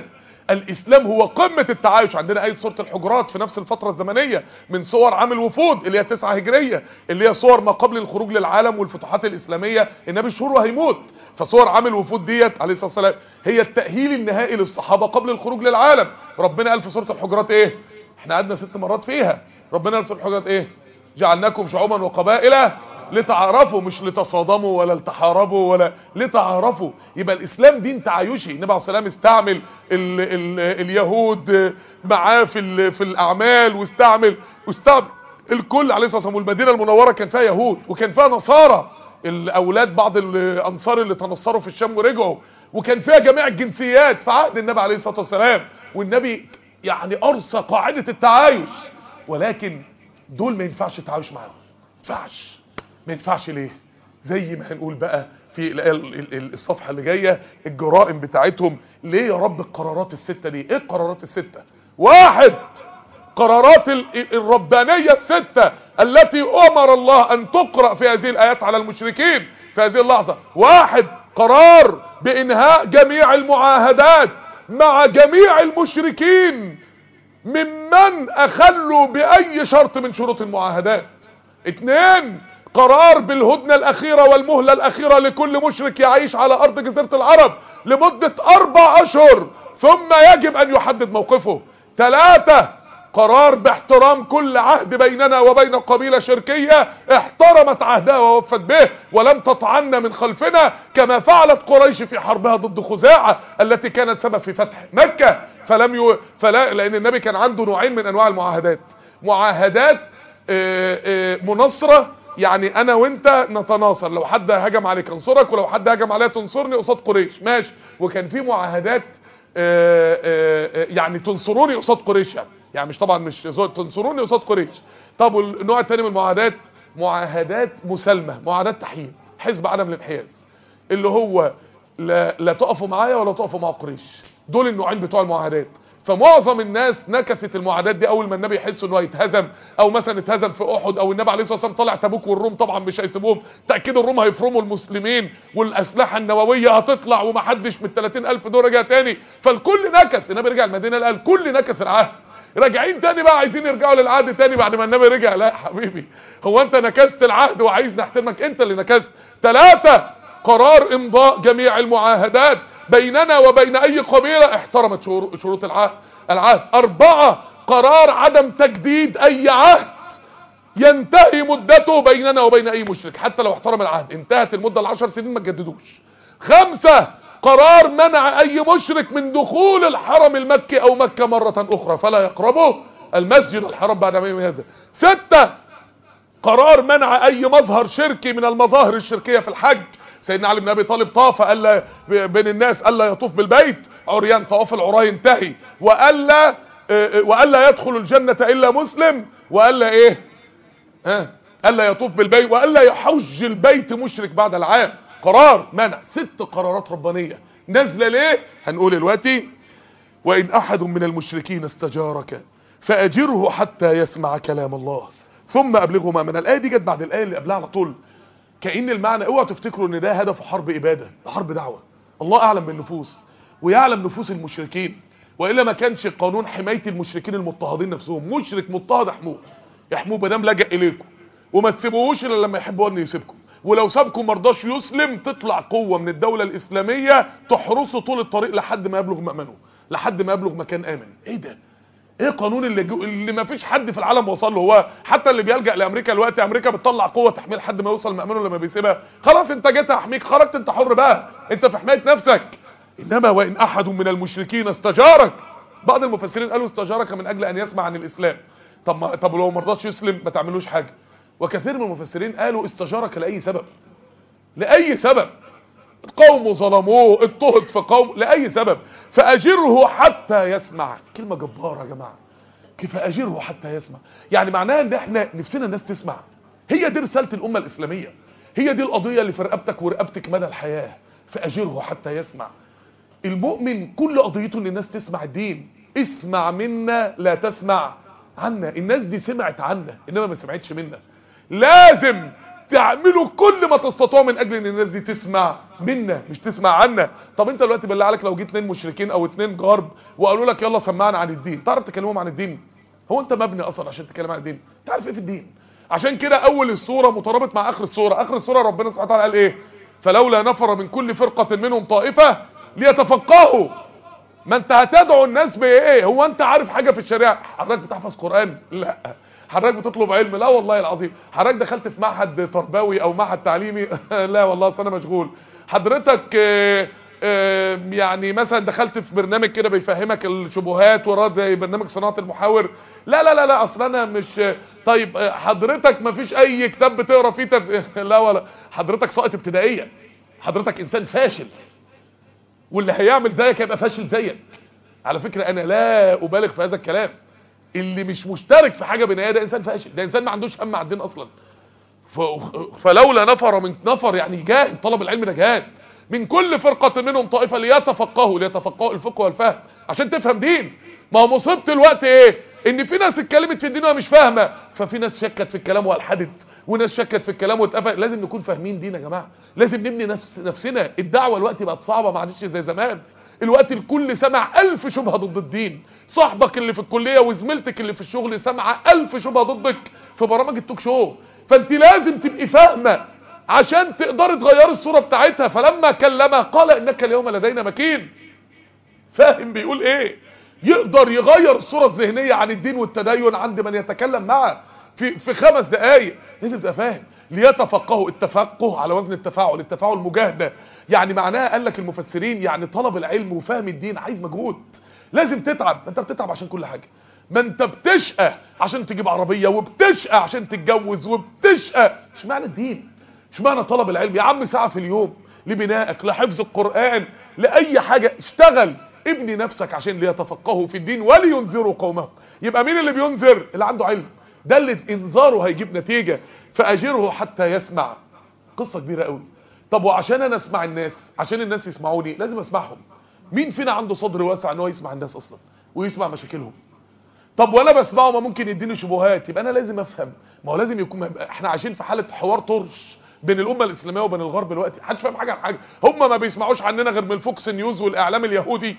الاسلام هو قمة التعايش عندنا اي سورة الحجرات في نفس الفترة الزمنية من صور عام الوفود اللي هي 9 هجرية اللي هي صور ما قبل الخروج للعالم والفتوحات الاسلامية النبي شهور وهيموت فصور عام الوفود ديت عليه الصلاة والسلام هي التأهيل النهائي للصحابة قبل الخروج للعالم ربنا قال في سورة الحجرات ايه احنا قعدنا ست مرات فيها ربنا قال في سورة الحجرات ايه جعلناكم شعوبا وقبائل لتعارفوا مش لتصادموا ولا لتحاربوا ولا لتعارفوا يبقى الاسلام دين تعايشي النبي عليه الصلاه والسلام استعمل ال ال اليهود معاه في ال في الاعمال واستعمل واستعمل الكل عليه الصلاه والسلام والمدينه المنوره كان فيها يهود وكان فيها نصارى الاولاد بعض الانصار اللي تنصروا في الشام ورجعوا وكان فيها جميع الجنسيات في عهد النبي عليه الصلاه والسلام والنبي يعني ارسى قاعده التعايش ولكن دول ما ينفعش التعايش معاهم ما ينفعش ما ينفعش ليه زي ما هنقول بقى في الصفحة اللي جاية الجرائم بتاعتهم ليه يا رب القرارات الستة دي ايه القرارات الستة واحد قرارات الربانية الستة التي امر الله ان تقرأ في هذه الايات على المشركين في هذه اللحظة واحد قرار بانهاء جميع المعاهدات مع جميع المشركين ممن اخلوا باي شرط من شروط المعاهدات اتنين قرار بالهدنة الاخيرة والمهلة الاخيرة لكل مشرك يعيش على ارض جزيرة العرب لمدة اربع اشهر ثم يجب ان يحدد موقفه ثلاثة قرار باحترام كل عهد بيننا وبين قبيلة شركية احترمت عهدها ووفت به ولم تطعنا من خلفنا كما فعلت قريش في حربها ضد خزاعة التي كانت سبب في فتح مكة فلم ي... فلا لان النبي كان عنده نوعين من انواع المعاهدات معاهدات اه اه مناصره يعني انا وانت نتناصر لو حد هجم عليك انصرك ولو حد هجم عليا تنصرني قصاد قريش ماشي وكان في معاهدات آآ آآ يعني تنصروني قصاد قريش يعني يعني مش طبعا مش تنصروني قصاد قريش طب النوع الثاني من المعاهدات معاهدات مسالمه معاهدات تحييد حزب عدم الانحياز اللي هو لا, لا تقفوا معايا ولا تقفوا مع قريش دول النوعين بتوع المعاهدات فمعظم الناس نكست المعاهدات دي اول ما النبي يحس انه هيتهزم او مثلا اتهزم في احد او النبي عليه الصلاه والسلام طلع تبوك والروم طبعا مش هيسيبوهم تاكيد الروم هيفرموا المسلمين والاسلحه النوويه هتطلع ومحدش من 30000 دول رجع تاني فالكل نكس النبي رجع المدينه قال الكل نكس العهد راجعين تاني بقى عايزين يرجعوا للعهد تاني بعد ما النبي رجع لا يا حبيبي هو انت نكست العهد وعايز نحترمك انت اللي نكست ثلاثة قرار امضاء جميع المعاهدات بيننا وبين اي قبيلة احترمت شروط العهد العهد اربعة قرار عدم تجديد اي عهد ينتهي مدته بيننا وبين اي مشرك حتى لو احترم العهد انتهت المدة العشر سنين ما تجددوش خمسة قرار منع اي مشرك من دخول الحرم المكي او مكة مرة اخرى فلا يقربه المسجد الحرام بعد ما يوم هذا ستة قرار منع اي مظهر شركي من المظاهر الشركية في الحج سيدنا علي بن ابي طالب طاف الا بين الناس الا يطوف بالبيت عريان طواف العراة ينتهي والا والا يدخل الجنة الا مسلم والا ايه ها الا يطوف بالبيت والا يحج البيت مشرك بعد العام قرار منع ست قرارات ربانية نازله ليه هنقول دلوقتي وان احد من المشركين استجارك فاجره حتى يسمع كلام الله ثم ابلغه ما من الايه دي جت بعد الايه اللي قبلها على طول كأن المعنى اوعوا تفتكروا ان ده هدف حرب ابادة حرب دعوة الله اعلم بالنفوس ويعلم نفوس المشركين وإلا ما كانش قانون حماية المشركين المضطهدين نفسهم مشرك مضطهد احموه احموه بدام لجأ اليكم وما تسيبوهوش الا لما يحبوا ان يسيبكم ولو سابكم مرضاش يسلم تطلع قوة من الدولة الاسلامية تحرسه طول الطريق لحد ما يبلغ مأمنه لحد ما يبلغ مكان امن ايه ده ايه قانون اللي جو... اللي ما فيش حد في العالم وصل له هو حتى اللي بيلجأ لامريكا دلوقتي امريكا بتطلع قوه تحميل لحد ما يوصل مأمنه لما بيسيبها خلاص انت جيت احميك خرجت انت حر بقى انت في حمايه نفسك انما وان احد من المشركين استجارك بعض المفسرين قالوا استجارك من اجل ان يسمع عن الاسلام طب ما طب لو ما رضاش يسلم ما تعملوش حاجه وكثير من المفسرين قالوا استجارك لاي سبب لاي سبب قوم ظلموه اضطهد في قوم لاي سبب فاجره حتى يسمع كلمه جباره يا جماعه كيف اجره حتى يسمع يعني معناها ان احنا نفسنا الناس تسمع هي دي رساله الامه الاسلاميه هي دي القضيه اللي في رقبتك ورقبتك مدى الحياه فاجره حتى يسمع المؤمن كل قضيته ان الناس تسمع الدين اسمع منا لا تسمع عنا الناس دي سمعت عنا انما ما سمعتش منا لازم تعملوا كل ما تستطيعوا من اجل ان الناس دي تسمع منا مش تسمع عنا طب انت دلوقتي بالله عليك لو جيت اتنين مشركين او اتنين غرب وقالوا لك يلا سمعنا عن الدين تعرف تكلمهم عن الدين هو انت مبني اصلا عشان تتكلم عن الدين تعرف ايه في الدين عشان كده اول السوره مترابط مع اخر السوره اخر السوره ربنا سبحانه وتعالى قال ايه فلولا نفر من كل فرقه منهم طائفه ليتفقهوا ما انت هتدعو الناس بايه هو انت عارف حاجه في الشريعه حضرتك بتحفظ قران لا حضرتك بتطلب علم لا والله العظيم حضرتك دخلت في معهد تربوي او معهد تعليمي لا والله اصل انا مشغول حضرتك آه، آه، يعني مثلا دخلت في برنامج كده بيفهمك الشبهات وراه زي برنامج صناعه المحاور لا لا لا لا اصل انا مش طيب آه، حضرتك ما فيش اي كتاب بتقرا فيه تفسير لا ولا حضرتك ساقط ابتدائيا حضرتك انسان فاشل واللي هيعمل زيك هيبقى فاشل زيك على فكرة انا لا ابالغ في هذا الكلام اللي مش مشترك في حاجة بنهاية ده انسان فاشل ده انسان ما عندوش هم على الدين اصلا ف... فلولا نفر من نفر يعني جاهد طلب العلم ده جاهد من كل فرقة منهم طائفة ليتفقهوا ليتفقهوا الفقه والفهم عشان تفهم دين ما هو مصيبه الوقت ايه ان في ناس اتكلمت في الدين وهي مش فاهمه ففي ناس شكت في الكلام والحدت وناس شكت في الكلام واتقفل لازم نكون فاهمين دين يا جماعه لازم نبني نفس نفسنا الدعوه الوقت بقت صعبه ما عادش زي زمان الوقت الكل سمع ألف شبهة ضد الدين صاحبك اللي في الكلية وزميلتك اللي في الشغل سمع ألف شبهة ضدك في برامج التوك شو فانت لازم تبقي فاهمة عشان تقدري تغيري الصورة بتاعتها فلما كلمها قال انك اليوم لدينا مكين فاهم بيقول ايه يقدر يغير الصورة الذهنية عن الدين والتدين عند من يتكلم معه في في خمس دقايق لازم تبقى فاهم ليتفقهوا التفقه على وزن التفاعل التفاعل مجاهده يعني معناها قال لك المفسرين يعني طلب العلم وفهم الدين عايز مجهود لازم تتعب ما انت بتتعب عشان كل حاجه ما انت بتشقى عشان تجيب عربيه وبتشقى عشان تتجوز وبتشقى اشمعنى الدين اشمعنى طلب العلم يا عم ساعه في اليوم لبنائك لحفظ القران لاي حاجه اشتغل ابني نفسك عشان ليتفقهوا في الدين ولينذروا قومهم يبقى مين اللي بينذر اللي عنده علم ده اللي انذاره هيجيب نتيجة فاجره حتى يسمع قصة كبيرة قوي طب وعشان انا اسمع الناس عشان الناس يسمعوني لازم اسمعهم مين فينا عنده صدر واسع ان هو يسمع الناس اصلا ويسمع مشاكلهم طب وانا بسمعه ما ممكن يديني شبهات يبقى انا لازم افهم ما هو لازم يكون احنا عايشين في حالة حوار طرش بين الامه الاسلاميه وبين الغرب دلوقتي محدش فاهم حاجه عن حاجه هم ما بيسمعوش عننا غير من الفوكس نيوز والاعلام اليهودي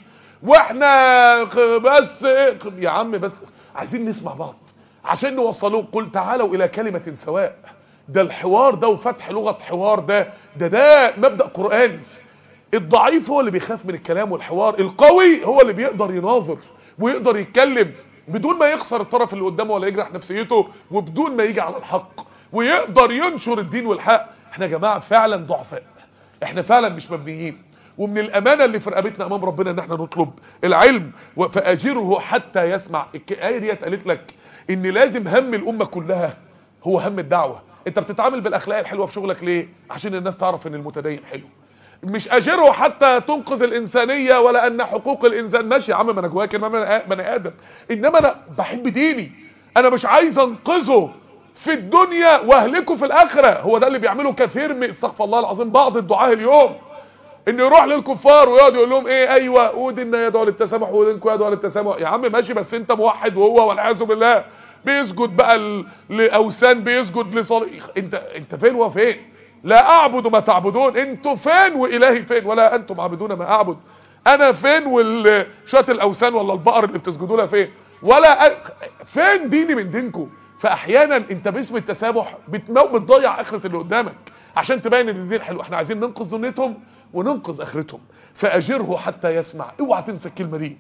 واحنا بس يا عم بس عايزين نسمع بعض عشان نوصلوه قل تعالوا الى كلمة سواء ده الحوار ده وفتح لغة حوار ده ده ده مبدأ قرآني الضعيف هو اللي بيخاف من الكلام والحوار القوي هو اللي بيقدر يناظر ويقدر يتكلم بدون ما يخسر الطرف اللي قدامه ولا يجرح نفسيته وبدون ما يجي على الحق ويقدر ينشر الدين والحق احنا يا جماعة فعلا ضعفاء احنا فعلا مش مبنيين ومن الامانه اللي في رقبتنا امام ربنا ان احنا نطلب العلم فاجره حتى يسمع الايه ديت قالت لك ان لازم هم الامه كلها هو هم الدعوه انت بتتعامل بالاخلاق الحلوه في شغلك ليه عشان الناس تعرف ان المتدين حلو مش اجره حتى تنقذ الانسانيه ولا ان حقوق الانسان ماشي يا عم ما انا جوايا كلمه بني ادم انما انا بحب ديني انا مش عايز انقذه في الدنيا واهلكه في الاخره هو ده اللي بيعمله كثير من استغفر الله العظيم بعض الدعاه اليوم ان يروح للكفار ويقعد يقول لهم ايه ايوه وديننا يدعو للتسامح ودينكم يدعو للتسامح يا عم ماشي بس انت موحد وهو والعياذ بالله بيسجد بقى لاوثان بيسجد لصليخ انت انت فين وفين لا اعبد ما تعبدون انتوا فين والهي فين ولا انتم عابدون ما اعبد انا فين والشويه الاوثان ولا البقر اللي بتسجدوا لها فين ولا أ... فين ديني من دينكم فاحيانا انت باسم التسامح بتضيع اخره اللي قدامك عشان تبين ان الدين حلو احنا عايزين ننقذ دنيتهم وننقذ اخرتهم فاجره حتى يسمع اوعى تنسى الكلمه دي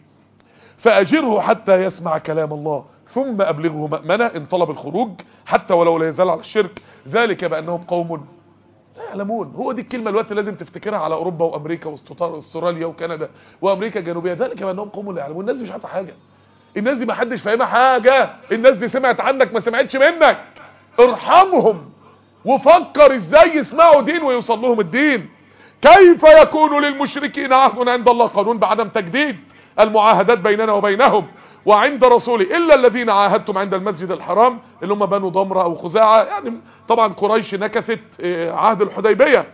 فاجره حتى يسمع كلام الله ثم ابلغه مأمنة ان طلب الخروج حتى ولو لا يزال على الشرك ذلك بانهم قوم لا يعلمون هو دي الكلمه الوقت لازم تفتكرها على اوروبا وامريكا واستراليا وكندا وامريكا الجنوبيه ذلك بانهم قوم لا يعلمون الناس دي مش عارفه حاجه الناس دي ما حدش فاهمها حاجه الناس دي سمعت عنك ما سمعتش منك ارحمهم وفكر ازاي يسمعوا دين ويوصل لهم الدين كيف يكون للمشركين عهد عند الله قانون بعدم تجديد المعاهدات بيننا وبينهم وعند رسوله الا الذين عاهدتم عند المسجد الحرام اللي هم بنو ضمره او خزاعه يعني طبعا قريش نكثت عهد الحديبيه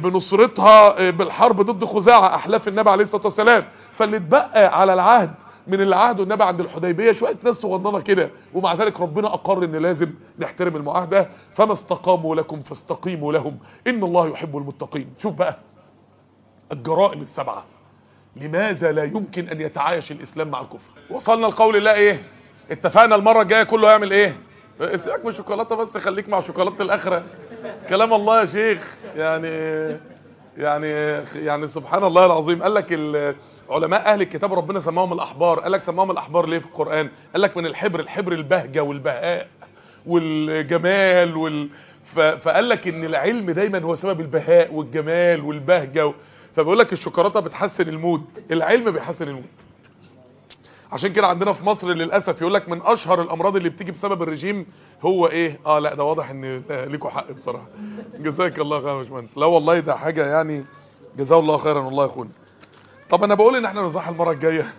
بنصرتها بالحرب ضد خزاعه احلاف النبي عليه الصلاه والسلام فاللي اتبقى على العهد من اللي عهدوا النبي عند الحديبيه شويه ناس صغننه كده ومع ذلك ربنا اقر ان لازم نحترم المعاهده فما استقاموا لكم فاستقيموا لهم ان الله يحب المتقين شوف بقى الجرائم السبعه لماذا لا يمكن ان يتعايش الاسلام مع الكفر وصلنا لقول الله ايه اتفقنا المره الجايه كله يعمل ايه سيبك من الشوكولاته بس خليك مع شوكولاته الاخره كلام الله يا شيخ يعني يعني يعني سبحان الله العظيم قال لك علماء اهل الكتاب ربنا سماهم الاحبار قال لك سماهم الاحبار ليه في القران قال لك من الحبر الحبر البهجه والبهاء والجمال وال فقال لك ان العلم دايما هو سبب البهاء والجمال والبهجه و... فبيقول لك الشوكولاته بتحسن المود العلم بيحسن المود عشان كده عندنا في مصر للاسف يقول لك من اشهر الامراض اللي بتيجي بسبب الرجيم هو ايه اه لا ده واضح ان ليكوا حق بصراحه جزاك الله خير يا باشمهندس لا والله ده حاجه يعني جزاه الله خيرا والله يا اخونا طب انا بقول ان احنا نصح المره الجايه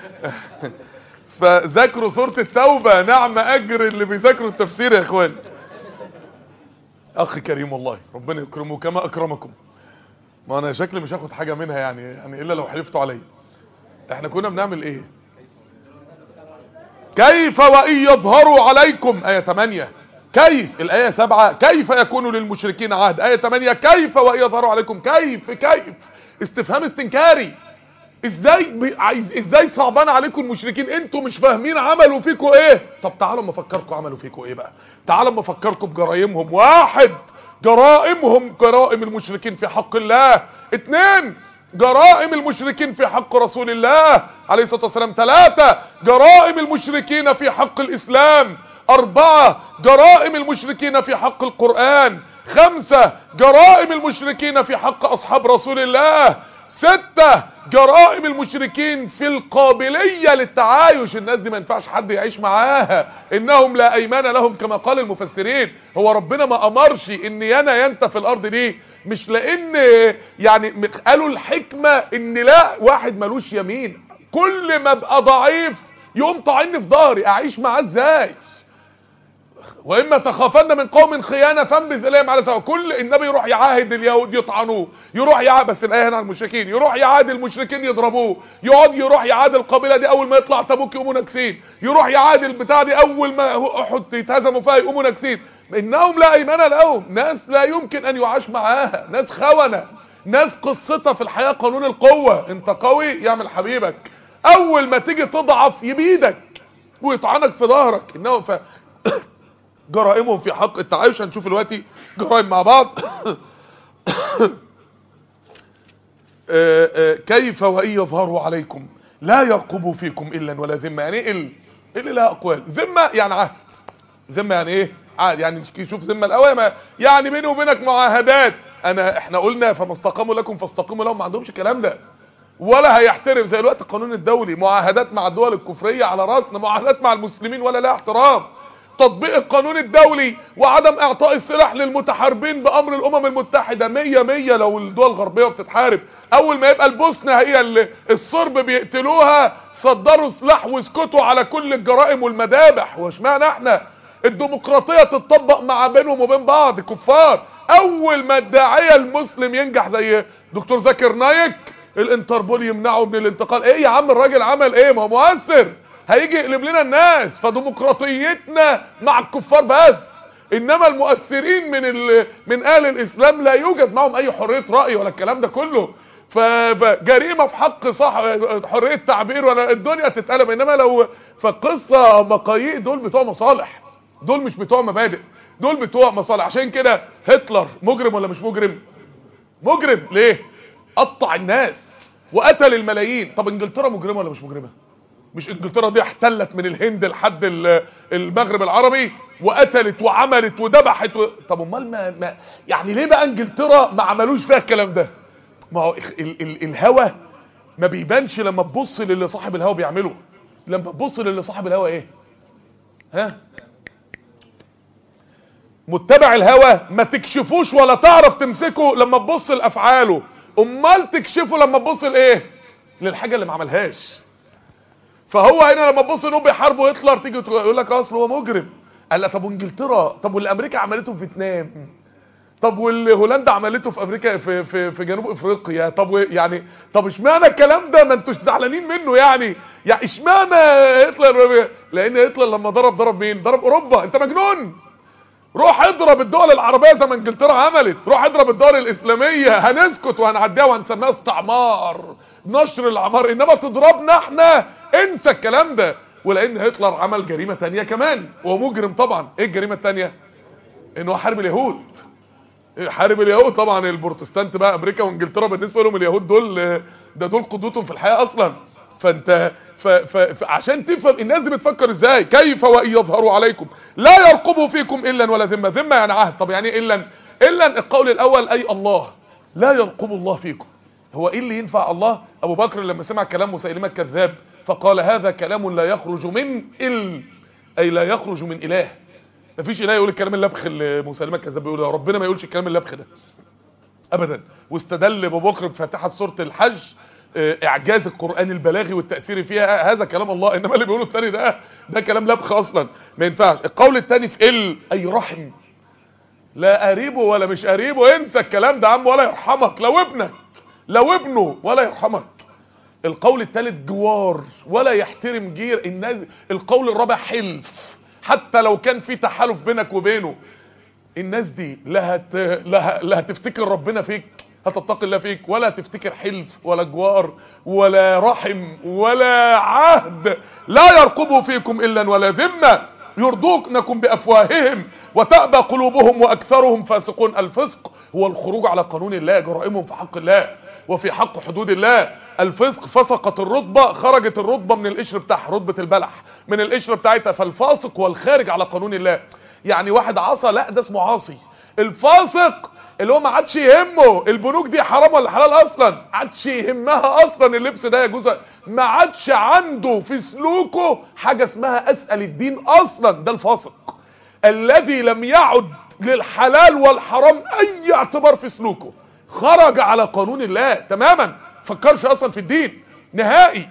فذاكروا سوره التوبه نعم اجر اللي بيذاكروا التفسير يا اخوان اخ كريم والله ربنا يكرمه كما اكرمكم ما انا شكلي مش هاخد حاجه منها يعني يعني الا لو حلفتوا عليا احنا كنا بنعمل ايه كيف وان يظهروا عليكم ايه 8 كيف الايه 7 كيف يكون للمشركين عهد ايه 8 كيف وان يظهروا عليكم كيف كيف استفهام استنكاري ازاي بي... عايز ازاي صعبان عليكم المشركين انتوا مش فاهمين عملوا فيكم ايه طب تعالوا اما افكركم عملوا فيكم ايه بقى تعالوا اما افكركم بجرايمهم واحد جرائمهم جرائم المشركين في حق الله اتنين جرائم المشركين في حق رسول الله عليه الصلاة والسلام ثلاثة جرائم المشركين في حق الإسلام أربعة جرائم المشركين في حق القرآن خمسة جرائم المشركين في حق أصحاب رسول الله ستة جرائم المشركين في القابلية للتعايش الناس دي ما ينفعش حد يعيش معاها انهم لا ايمان لهم كما قال المفسرين هو ربنا ما امرش ان ينا ينت في الارض دي مش لان يعني قالوا الحكمة ان لا واحد ملوش يمين كل ما ابقى ضعيف يقوم طعني في ظهري اعيش معاه ازاي واما تخافن من قوم خيانه فانبذ اليهم على سواء كل النبي يروح يعاهد اليهود يطعنوه يروح يعاهد بس الايه هنا على المشركين يروح يعاهد المشركين يضربوه يقعد يروح يعاهد القبيله دي اول ما يطلع تبوك يقوموا ناكسين يروح يعاهد البتاع دي اول ما احد يتهزموا فيها يقوموا ناكسين انهم لا ايمان لهم ناس لا يمكن ان يعاش معاها ناس خونه ناس قصتها في الحياه قانون القوه انت قوي يعمل حبيبك اول ما تيجي تضعف يبيدك ويطعنك في ظهرك انه ف جرائمهم في حق التعايش هنشوف دلوقتي جرائم مع بعض كيف وان يظهروا عليكم لا يرقبوا فيكم الا ولا ذمه يعني ايه اللي لها اقوال ذمه يعني عهد ذمه يعني ايه عهد يعني شوف ذمه الاوامر يعني بيني وبينك معاهدات انا احنا قلنا فما استقاموا لكم فاستقيموا لهم ما عندهمش الكلام ده ولا هيحترم زي الوقت القانون الدولي معاهدات مع الدول الكفريه على راسنا معاهدات مع المسلمين ولا لا احترام تطبيق القانون الدولي وعدم اعطاء السلاح للمتحاربين بامر الامم المتحدة مية مية لو الدول الغربية بتتحارب اول ما يبقى البوسنة هي اللي الصرب بيقتلوها صدروا سلاح واسكتوا على كل الجرائم والمذابح واشمعنى احنا الديمقراطية تتطبق مع بينهم وبين بعض كفار اول ما الداعية المسلم ينجح زي دكتور زاكر نايك الانتربول يمنعه من الانتقال ايه يا عم الراجل عمل ايه ما هو مؤثر هيجي يقلب لنا الناس فديمقراطيتنا مع الكفار بس انما المؤثرين من ال... من اهل الاسلام لا يوجد معهم اي حريه راي ولا الكلام ده كله فجريمه في حق صح حريه تعبير ولا الدنيا تتقلب انما لو فقصه مقاييس دول بتوع مصالح دول مش بتوع مبادئ دول بتوع مصالح عشان كده هتلر مجرم ولا مش مجرم مجرم ليه قطع الناس وقتل الملايين طب انجلترا مجرمه ولا مش مجرمه مش انجلترا دي احتلت من الهند لحد المغرب العربي وقتلت وعملت وذبحت و... طب امال ما, ما يعني ليه بقى انجلترا ما عملوش فيها الكلام ده ما هو ال ال الهوى ما بيبانش لما تبص للي صاحب الهوى بيعمله لما تبص للي صاحب الهوى ايه ها متبع الهوى ما تكشفوش ولا تعرف تمسكه لما تبص لافعاله امال تكشفه لما تبص لايه للحاجه اللي ما عملهاش فهو هنا لما تبص انهم بيحاربوا هتلر تيجي يقول لك اصل هو مجرم قال لا طب وانجلترا طب واللي امريكا عملته في فيتنام طب واللي هولندا عملته في امريكا في في في جنوب افريقيا طب و- يعني طب اشمعنى الكلام ده ما انتوش زعلانين منه يعني يعني اشمعنى هتلر لان هتلر لما ضرب ضرب مين ضرب اوروبا انت مجنون روح اضرب الدول العربيه زي ما انجلترا عملت روح اضرب الدول الاسلاميه هنسكت وهنعديها وهنسميها استعمار نشر العمار انما تضربنا احنا انسى الكلام ده ولان هتلر عمل جريمه تانية كمان وهو مجرم طبعا ايه الجريمه التانية انه حارب اليهود حارب اليهود طبعا البروتستانت بقى امريكا وانجلترا بالنسبه لهم اليهود دول ده دول قدوتهم في الحياه اصلا فانت ف ف فعشان تفهم الناس دي بتفكر ازاي كيف وان يظهروا عليكم لا يرقبوا فيكم الا ولا ذمه ذمه يعني عهد طب يعني ايه الا الا القول الاول اي الله لا يرقب الله فيكم هو ايه اللي ينفع الله ابو بكر لما سمع كلام مسيلمه الكذاب فقال هذا كلام لا يخرج من ال اي لا يخرج من اله مفيش اله يقول الكلام اللبخ اللي مسيلمه الكذاب بيقوله ربنا ما يقولش الكلام اللبخ ده ابدا واستدل ابو بكر بفاتحه سوره الحج اه، اعجاز القران البلاغي والتاثير فيها هذا كلام الله انما اللي بيقوله الثاني ده ده كلام لبخ اصلا ما ينفعش القول الثاني في ال اي رحم لا قريبه ولا مش قريبه انسى الكلام ده يا عم ولا يرحمك لو ابنك لو ابنه ولا يرحمك القول الثالث جوار ولا يحترم جير الناس القول الرابع حلف حتى لو كان في تحالف بينك وبينه الناس دي لا هت... لا, ه... لا هتفتكر ربنا فيك هتتقي الله فيك ولا تفتكر حلف ولا جوار ولا رحم ولا عهد لا يرقبوا فيكم الا ولا ذمه يرضونكم بافواههم وتأبى قلوبهم واكثرهم فاسقون الفسق هو الخروج على قانون الله جرائمهم في حق الله وفي حق حدود الله الفسق فسقت الرتبة خرجت الرتبة من القشر بتاعها رتبة البلح من القشر بتاعتها فالفاسق هو الخارج على قانون الله يعني واحد عصى لا ده اسمه عاصي الفاسق اللي هو ما عادش يهمه البنوك دي حرام ولا حلال اصلا ما عادش يهمها اصلا اللبس ده يجوز ما عادش عنده في سلوكه حاجه اسمها اسال الدين اصلا ده الفاسق الذي لم يعد للحلال والحرام اي اعتبار في سلوكه خرج على قانون الله تماما فكرش اصلا في الدين نهائي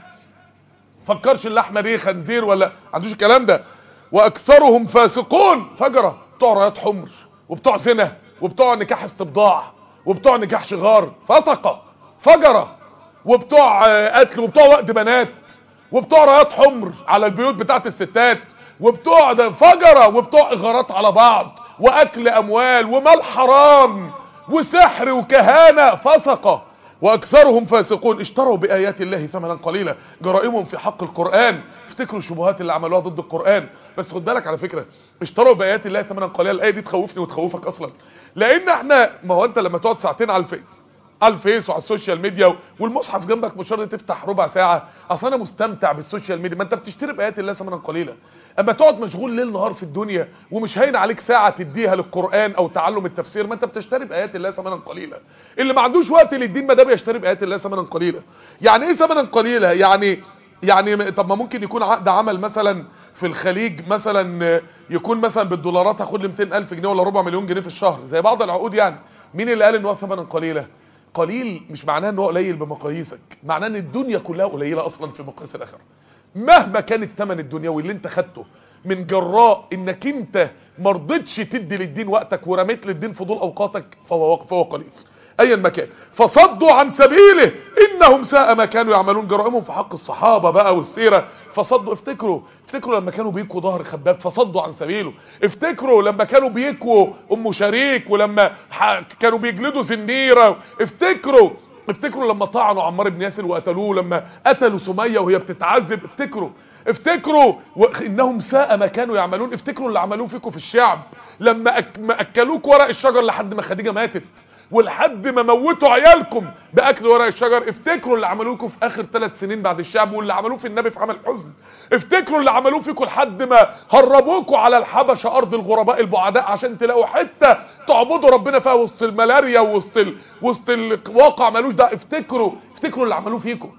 فكرش اللحمه دي خنزير ولا عندوش الكلام ده واكثرهم فاسقون فجره بتوع رايات حمر وبتوع زنا وبتوع نكاح استبضاع وبتوع نكاح شغار فسقه فجره وبتوع آه، قتل وبتوع وقت بنات وبتوع رايات حمر على البيوت بتاعت الستات وبتوع ده فجره وبتوع اغارات على بعض واكل اموال ومال حرام وسحر وكهانه فسقه واكثرهم فاسقون اشتروا بايات الله ثمنا قليلا جرائمهم في حق القران افتكروا الشبهات اللي عملوها ضد القران بس خد بالك على فكره اشتروا بايات الله ثمنا قليلا الايه دي تخوفني وتخوفك اصلا لان احنا ما هو انت لما تقعد ساعتين على الفيس على الفيس وعلى السوشيال ميديا والمصحف جنبك مش شرط تفتح ربع ساعه اصل انا مستمتع بالسوشيال ميديا ما انت بتشتري بايات الله ثمنا قليلا اما تقعد مشغول ليل نهار في الدنيا ومش هين عليك ساعه تديها للقران او تعلم التفسير ما انت بتشتري بايات الله ثمنا قليلا اللي ما عندوش وقت للدين ما ده بيشتري بايات الله ثمنا قليلا يعني ايه ثمنا قليلا يعني يعني طب ما ممكن يكون عقد عمل مثلا في الخليج مثلا يكون مثلا بالدولارات هاخد لي 200000 جنيه ولا ربع مليون جنيه في الشهر زي بعض العقود يعني مين اللي قال ان هو ثمنا قليلا قليل مش معناه ان هو قليل بمقاييسك معناه ان الدنيا كلها قليله اصلا في مقاييس الاخره مهما كان الثمن الدنيوي اللي انت خدته من جراء انك انت ما رضيتش تدي للدين وقتك ورميت للدين فضول اوقاتك فهو فهو قليل ايا ما كان فصدوا عن سبيله انهم ساء ما كانوا يعملون جرائمهم في حق الصحابه بقى والسيره فصدوا افتكروا افتكروا لما كانوا بيكوا ظهر خباب فصدوا عن سبيله افتكروا لما كانوا بيكوا ام شريك ولما ح- كانوا بيجلدوا زنيره افتكروا افتكروا لما طعنوا عمار بن ياسر وقتلوه لما قتلوا سميه وهي بتتعذب افتكروا افتكروا انهم ساء ما كانوا يعملون افتكروا اللي عملوه فيكم في الشعب لما أك... ما اكلوك ورق الشجر لحد ما خديجه ماتت ولحد ما موتوا عيالكم باكل ورق الشجر افتكروا اللي عملوه لكم في اخر ثلاث سنين بعد الشعب واللي عملوه في النبي في عمل حزن افتكروا اللي عملوه فيكم لحد ما هربوكوا على الحبشه ارض الغرباء البعداء عشان تلاقوا حته تعبدوا ربنا فيها وسط الملاريا وسط ال... وسط الواقع ملوش ده افتكروا افتكروا اللي عملوه فيكم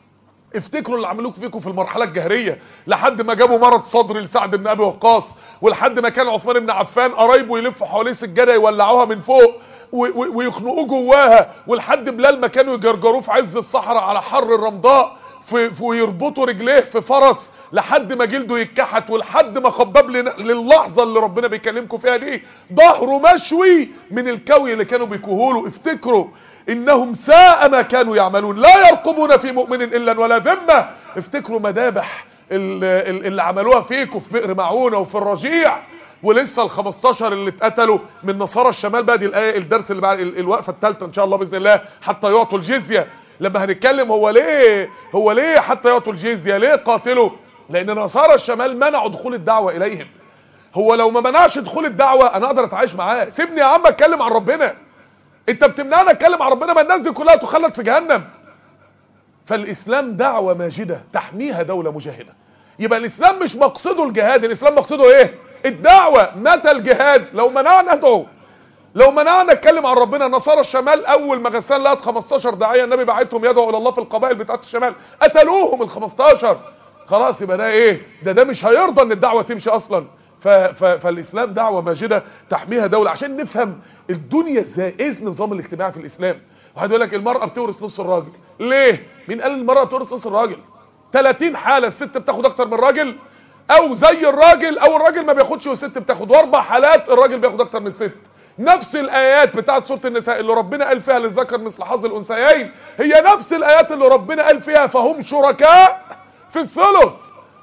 افتكروا اللي عملوه فيكم في المرحله الجهريه لحد ما جابوا مرض صدر لسعد بن ابي وقاص ولحد ما كان عثمان بن عفان قرايبه يلفوا حواليه سجاده يولعوها من فوق و- و- ويخنقوه جواها ولحد بلال ما كانوا يجرجروه في عز الصحراء على حر الرمضاء في في- ويربطوا رجليه في فرس لحد ما جلده يتكحت ولحد ما خباب لنا- للحظه اللي ربنا بيكلمكم فيها دي ظهره مشوي من الكوي اللي كانوا بيكوهوا له افتكروا انهم ساء ما كانوا يعملون لا يرقبون في مؤمن الا ولا ذمه افتكروا مذابح ال- ال- اللي عملوها فيكم في بئر معونه وفي الرجيع ولسه ال 15 اللي اتقتلوا من نصارى الشمال بقى دي الايه الدرس اللي بعد ال- الوقفه الثالثه ان شاء الله باذن الله حتى يعطوا الجزيه لما هنتكلم هو ليه هو ليه حتى يعطوا الجزيه ليه قاتلوا لان نصارى الشمال منعوا دخول الدعوه اليهم هو لو ما منعش دخول الدعوه انا اقدر اتعايش معاه سيبني يا عم اتكلم عن ربنا انت بتمنعني اتكلم عن ربنا ما الناس دي كلها تخلد في جهنم فالاسلام دعوه ماجده تحميها دوله مجاهده يبقى الاسلام مش مقصده الجهاد الاسلام مقصده ايه الدعوه متى الجهاد لو منعنا ندعو لو منعنا نتكلم عن ربنا نصارى الشمال اول ما غسان لقت 15 داعيه النبي بعتهم يدعوا الى الله في القبائل بتاعت الشمال قتلوهم ال 15 خلاص يبقى ده ايه ده ده مش هيرضى ان الدعوه تمشي اصلا ف ف فالاسلام دعوه ماجده تحميها دوله عشان نفهم الدنيا ازاي ايه النظام الاجتماعي في الاسلام واحد يقول لك المراه بتورث نص الراجل ليه مين قال المراه بتورث نص الراجل 30 حاله الست بتاخد اكتر من الراجل او زي الراجل او الراجل ما بياخدش والست بتاخد واربع حالات الراجل بياخد اكتر من الست نفس الايات بتاعت سوره النساء اللي ربنا قال فيها للذكر مثل حظ الانثيين هي نفس الايات اللي ربنا قال فيها فهم شركاء في الثلث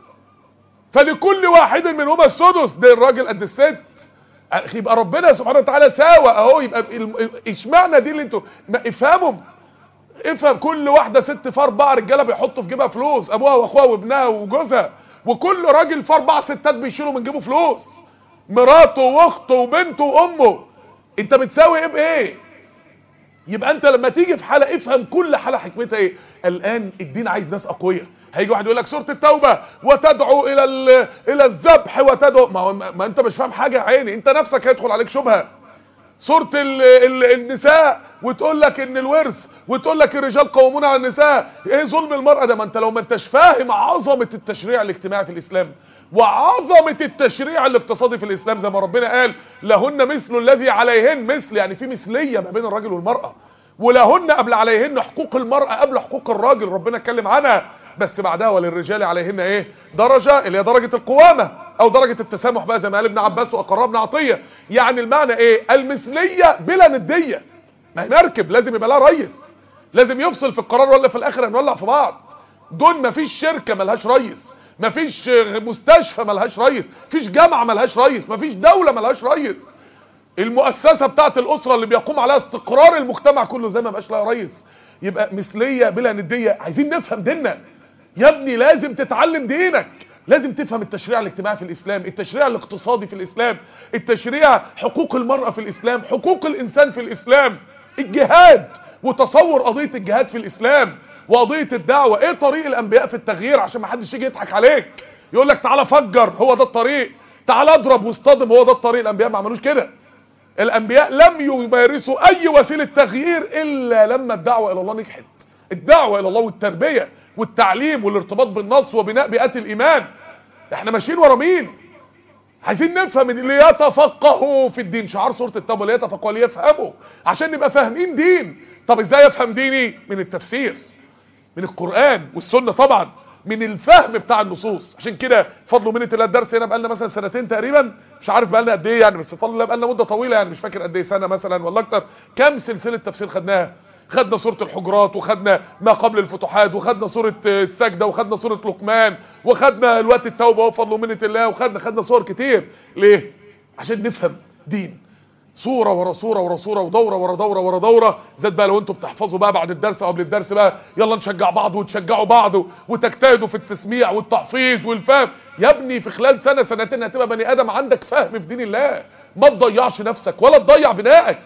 فلكل واحد منهما السدس ده الراجل قد الست يبقى ربنا سبحانه وتعالى ساوى اهو يبقى ال- ال- اشمعنى دي اللي انتوا ما افهموا افهم كل واحده ست في اربع رجاله بيحطوا في جيبها فلوس ابوها واخوها وابنها وجوزها وكل راجل في اربع ستات بيشيلوا من جيبه فلوس مراته واخته وبنته وامه انت بتساوي ايه بايه يبقى انت لما تيجي في حاله افهم كل حاله حكمتها ايه الان الدين عايز ناس اقوياء هيجي واحد يقول لك سوره التوبه وتدعو الى ال- الى الذبح وتدعو ما, هو ما انت مش فاهم حاجه يا عيني انت نفسك هيدخل عليك شبهه سوره ال ال النساء وتقول لك ان الورث وتقول لك الرجال قوامون على النساء ايه ظلم المراه ده ما انت لو ما انتش فاهم عظمه التشريع الاجتماعي في الاسلام وعظمه التشريع الاقتصادي في الاسلام زي ما ربنا قال لهن مثل الذي عليهن مثل يعني في مثليه ما بين الراجل والمراه ولهن قبل عليهن حقوق المراه قبل حقوق الراجل ربنا اتكلم عنها بس بعدها وللرجال عليهن ايه درجه اللي هي درجه القوامه او درجه التسامح بقى زي ما قال ابن عباس واقرب ابن عطيه يعني المعنى ايه المثليه بلا نديه ما هي مركب لازم يبقى لها ريس لازم يفصل في القرار ولا في الاخر هنولع في بعض دول مفيش شركه ملهاش ريس مفيش مستشفى ملهاش ريس مفيش جامعه ملهاش ريس مفيش دوله ملهاش ريس المؤسسه بتاعت الاسره اللي بيقوم عليها استقرار المجتمع كله زي ما بقاش لها ريس يبقى مثليه بلا نديه عايزين نفهم ديننا يا ابني لازم تتعلم دينك لازم تفهم التشريع الاجتماعي في الاسلام التشريع الاقتصادي في الاسلام التشريع حقوق المراه في الاسلام حقوق الانسان في الاسلام الجهاد وتصور قضيه الجهاد في الاسلام وقضيه الدعوه ايه طريق الانبياء في التغيير عشان ما حدش يجي يضحك عليك يقول لك تعالى فجر هو ده الطريق تعالى اضرب واصطدم هو ده الطريق الانبياء ما عملوش كده الانبياء لم يمارسوا اي وسيله تغيير الا لما الدعوه الى الله نجحت الدعوه الى الله والتربيه والتعليم والارتباط بالنص وبناء بيئات الايمان احنا ماشيين ورا مين عايزين نفهم ان ليتفقهوا في الدين شعار سوره التوبه ليتفقهوا ليفهموا عشان نبقى فاهمين دين طب ازاي افهم ديني من التفسير من القرآن والسنة طبعا من الفهم بتاع النصوص عشان كده فضل منة الله الدرس هنا بقالنا مثلا سنتين تقريبا مش عارف بقالنا قد ايه يعني بس فضل الله بقالنا مدة طويلة يعني مش فاكر قد ايه سنة مثلا ولا اكتر كام سلسلة تفسير خدناها خدنا سورة الحجرات وخدنا ما قبل الفتوحات وخدنا سورة السجدة وخدنا سورة لقمان وخدنا الوقت التوبة وفضل منة الله وخدنا خدنا صور كتير ليه عشان نفهم دين صورة ورا صورة ورا صورة ودورة ورا دورة ورا دورة زاد بقى لو انتوا بتحفظوا بقى بعد الدرس او قبل الدرس بقى يلا نشجع بعض وتشجعوا بعض وتجتهدوا في التسميع والتحفيظ والفهم يا ابني في خلال سنة سنتين هتبقى بني ادم عندك فهم في دين الله ما تضيعش نفسك ولا تضيع بنائك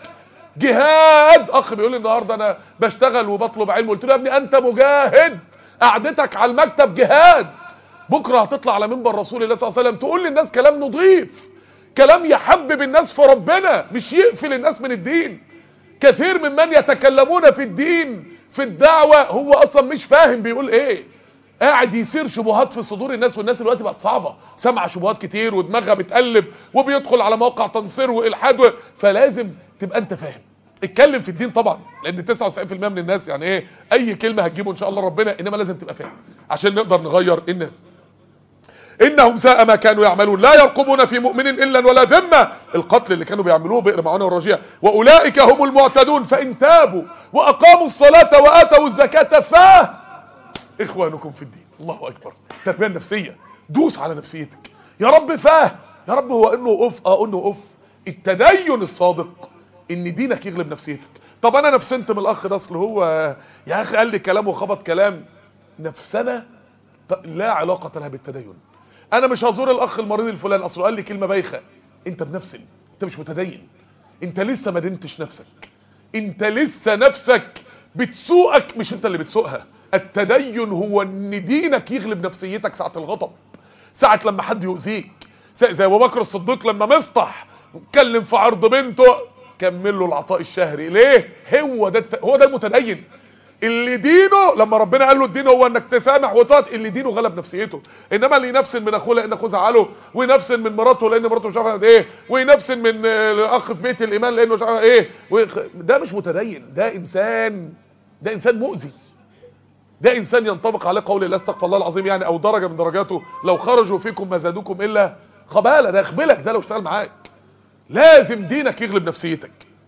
جهاد اخ بيقول لي النهارده انا بشتغل وبطلب علم قلت له يا ابني انت مجاهد قعدتك على المكتب جهاد بكره هتطلع على منبر رسول الله صلى الله عليه وسلم تقول للناس كلام نظيف كلام يحبب الناس في ربنا مش يقفل الناس من الدين كثير ممن يتكلمون في الدين في الدعوة هو اصلا مش فاهم بيقول ايه قاعد يصير شبهات في صدور الناس والناس دلوقتي بقت صعبة سمع شبهات كتير ودماغها بتقلب وبيدخل على موقع تنصير والحاد و... فلازم تبقى انت فاهم اتكلم في الدين طبعا لان 99% من الناس يعني ايه اي كلمة هتجيبه ان شاء الله ربنا انما لازم تبقى فاهم عشان نقدر نغير الناس انهم ساء ما كانوا يعملون لا يرقبون في مؤمن الا ولا ذمه القتل اللي كانوا بيعملوه بئر معونه والرجيه واولئك هم المعتدون فان تابوا واقاموا الصلاه واتوا الزكاه فاه اخوانكم في الدين الله اكبر التربيه النفسيه دوس على نفسيتك يا رب فاه يا رب هو انه اوف اه انه اوف التدين الصادق ان دينك يغلب نفسيتك طب انا نفسنت من الاخ ده اصل هو يا اخي قال لي كلام وخبط كلام نفسنا لا علاقه لها بالتدين انا مش هزور الاخ المريض الفلاني اصله قال لي كلمه بايخه انت بنفسن انت مش متدين انت لسه ما دنتش نفسك انت لسه نفسك بتسوقك مش انت اللي بتسوقها التدين هو ان دينك يغلب نفسيتك ساعه الغضب ساعه لما حد يؤذيك زي ابو بكر الصديق لما مصطح اتكلم في عرض بنته كمل له العطاء الشهري ليه هو ده الت... هو ده المتدين اللي دينه لما ربنا قال له الدين هو انك تسامح وتقعد اللي دينه غلب نفسيته انما اللي ينفسن من اخوه لان اخوه زعله وينفسن من مراته لان مراته مش عارفه ايه وينفسن من الاخ في بيت الايمان لانه مش عارفه ايه ويخ... ده مش متدين ده انسان ده انسان مؤذي ده انسان ينطبق عليه قول الله استغفر الله العظيم يعني او درجه من درجاته لو خرجوا فيكم ما زادوكم الا خباله ده يخبلك ده لو اشتغل معاك لازم دينك يغلب نفسيتك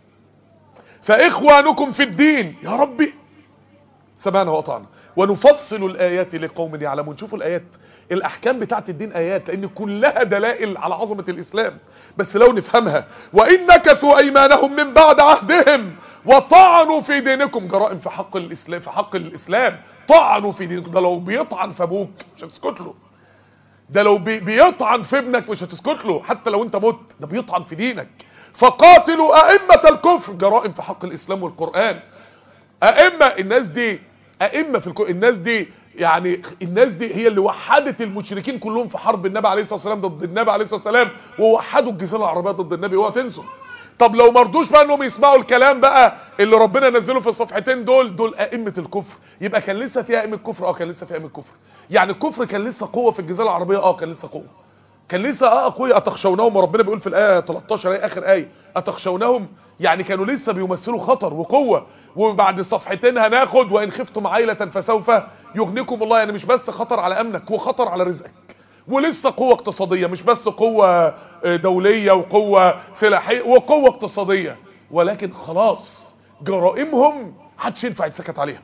فاخوانكم في الدين يا ربي سمعنا وقطعنا ونفصل الايات لقوم يعلمون شوفوا الايات الاحكام بتاعت الدين ايات لان كلها دلائل على عظمه الاسلام بس لو نفهمها وان نكثوا ايمانهم من بعد عهدهم وطعنوا في دينكم جرائم في حق الاسلام في حق الاسلام طعنوا في دينكم ده لو بيطعن في ابوك مش هتسكت له ده لو بي بيطعن في ابنك مش هتسكت له حتى لو انت مت ده بيطعن في دينك فقاتلوا ائمه الكفر جرائم في حق الاسلام والقران ائمه الناس دي ائمه في الكو... الناس دي يعني الناس دي هي اللي وحدت المشركين كلهم في حرب النبي عليه الصلاه والسلام ضد النبي عليه الصلاه والسلام ووحدوا الجزيره العربيه ضد النبي اوعى تنسوا طب لو مرضوش بقى انهم يسمعوا الكلام بقى اللي ربنا نزله في الصفحتين دول دول ائمه الكفر يبقى كان لسه في ائمه كفر اه كان لسه في ائمه كفر يعني الكفر كان لسه قوه في الجزيره العربيه اه كان لسه قوه كان لسه اه اقوياء اتخشونهم وربنا بيقول في الايه 13 ايه اخر ايه اتخشونهم يعني كانوا لسه بيمثلوا خطر وقوه وبعد الصفحتين هناخد وان خفتم عيله فسوف يغنيكم الله يعني مش بس خطر على امنك هو خطر على رزقك ولسه قوة اقتصادية مش بس قوة دولية وقوة سلاحية وقوة اقتصادية ولكن خلاص جرائمهم محدش ينفع يتسكت عليها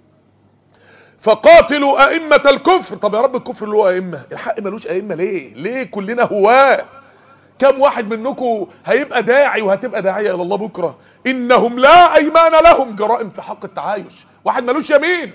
فقاتلوا ائمة الكفر طب يا رب الكفر اللي هو ائمة الحق ملوش ائمة ليه ليه كلنا هواه كم واحد منكم هيبقى داعي وهتبقى داعية الى الله بكرة انهم لا ايمان لهم جرائم في حق التعايش واحد ملوش يمين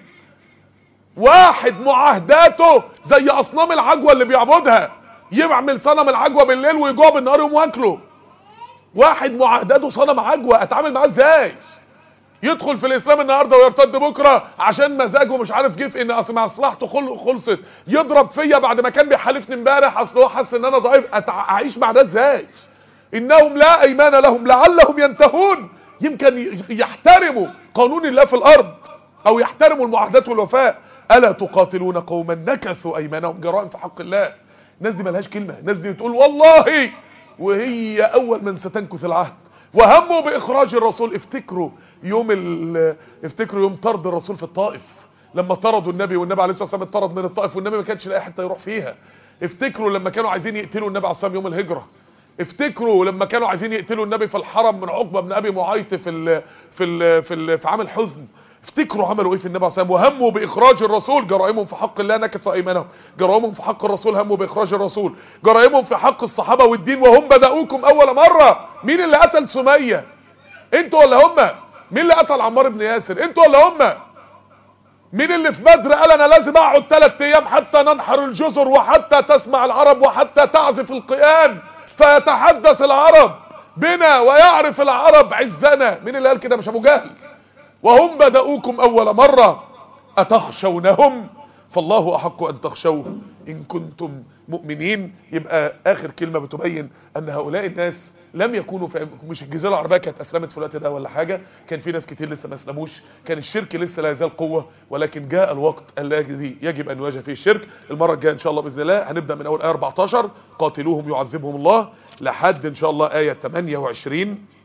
واحد معاهداته زي اصنام العجوة اللي بيعبدها يعمل صنم العجوة بالليل ويجوع بالنهار يقوم واكله واحد معاهداته صنم عجوة اتعامل معاه ازاي يدخل في الاسلام النهارده ويرتد بكره عشان مزاجه مش عارف جه في ان اصل مصلحته خل... خلصت يضرب فيا بعد ما كان بيحالفني امبارح اصل هو حاسس ان انا ضعيف أتع... اعيش مع ده ازاي انهم لا ايمان لهم لعلهم ينتهون يمكن يحترموا قانون الله في الارض او يحترموا المعاهدات والوفاء الا تقاتلون قوما نكثوا ايمانهم جرائم في حق الله الناس دي ملهاش كلمه الناس دي بتقول والله وهي اول من ستنكث العهد وهموا باخراج الرسول افتكروا يوم ال... افتكروا يوم طرد الرسول في الطائف لما طردوا النبي والنبي عليه الصلاه والسلام اتطرد من الطائف والنبي ما كانش لاقي حته يروح فيها افتكروا لما كانوا عايزين يقتلوا النبي عليه الصلاه والسلام يوم الهجره افتكروا لما كانوا عايزين يقتلوا النبي في الحرم من عقبه بن ابي معيط في ال... في ال... في, ال... في عام الحزن افتكروا عملوا ايه في النبي عليه الصلاه والسلام وهموا باخراج الرسول جرائمهم في حق الله نكث ايمانهم جرائمهم في حق الرسول هموا باخراج الرسول جرائمهم في حق الصحابه والدين وهم بداوكم اول مره مين اللي قتل سميه انتوا ولا هم مين اللي قتل عمار بن ياسر انتوا ولا هم مين اللي في بدر قال انا لازم اقعد ثلاث ايام حتى ننحر الجزر وحتى تسمع العرب وحتى تعزف القيان فيتحدث العرب بنا ويعرف العرب عزنا مين اللي قال كده مش ابو جهل وهم بدأوكم أول مرة أتخشونهم فالله أحق أن تخشوه إن كنتم مؤمنين يبقى آخر كلمة بتبين أن هؤلاء الناس لم يكونوا في مش الجزيره العربيه كانت اسلمت في الوقت ده ولا حاجه كان في ناس كتير لسه ما اسلموش كان الشرك لسه لا يزال قوه ولكن جاء الوقت الذي يجب ان نواجه فيه الشرك المره الجايه ان شاء الله باذن الله هنبدا من اول ايه 14 قاتلوهم يعذبهم الله لحد ان شاء الله ايه 28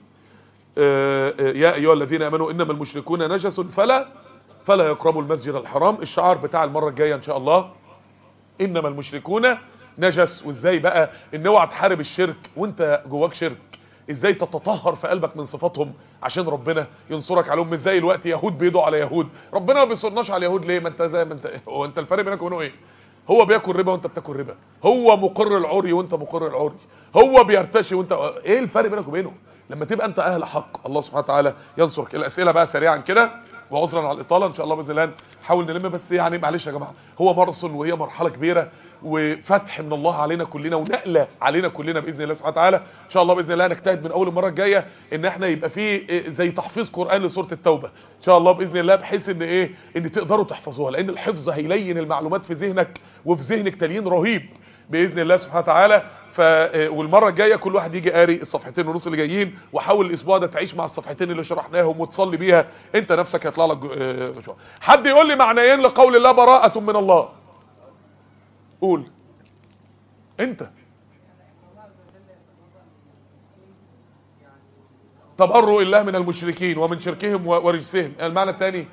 يا ايها الذين امنوا انما المشركون نجس فلا فلا يقربوا المسجد الحرام الشعار بتاع المره الجايه ان شاء الله انما المشركون نجس وازاي بقى ان اوعى تحارب الشرك وانت جواك شرك ازاي تتطهر في قلبك من صفاتهم عشان ربنا ينصرك عليهم مش زي الوقت يهود بيدعوا على يهود ربنا ما بيصرناش على اليهود ليه ما انت زي ما انت هو انت الفرق بينك وبينه ايه هو بياكل ربا وانت بتاكل ربا هو مقر العري وانت مقر العري هو بيرتشي وانت ايه الفرق بينك وبينه لما تبقى انت اهل حق الله سبحانه وتعالى ينصرك الاسئله بقى سريعا كده وعذرا على الاطاله ان شاء الله باذن الله نحاول نلم بس يعني معلش يا جماعه هو ماراثون وهي مرحله كبيره وفتح من الله علينا كلنا ونقله علينا كلنا باذن الله سبحانه وتعالى ان شاء الله باذن الله نجتهد من اول المره الجايه ان احنا يبقى في زي تحفيظ قران لسوره التوبه ان شاء الله باذن الله بحيث ان ايه ان تقدروا تحفظوها لان الحفظ هيلين المعلومات في ذهنك وفي ذهنك تليين رهيب باذن الله سبحانه وتعالى ف والمره الجايه كل واحد يجي قاري الصفحتين ونص اللي جايين وحاول الاسبوع ده تعيش مع الصفحتين اللي شرحناهم وتصلي بيها انت نفسك هيطلع لك جو... حد يقول لي معنيين لقول الله براءه من الله قول انت تبرؤ الله من المشركين ومن شركهم ورجسهم المعنى الثاني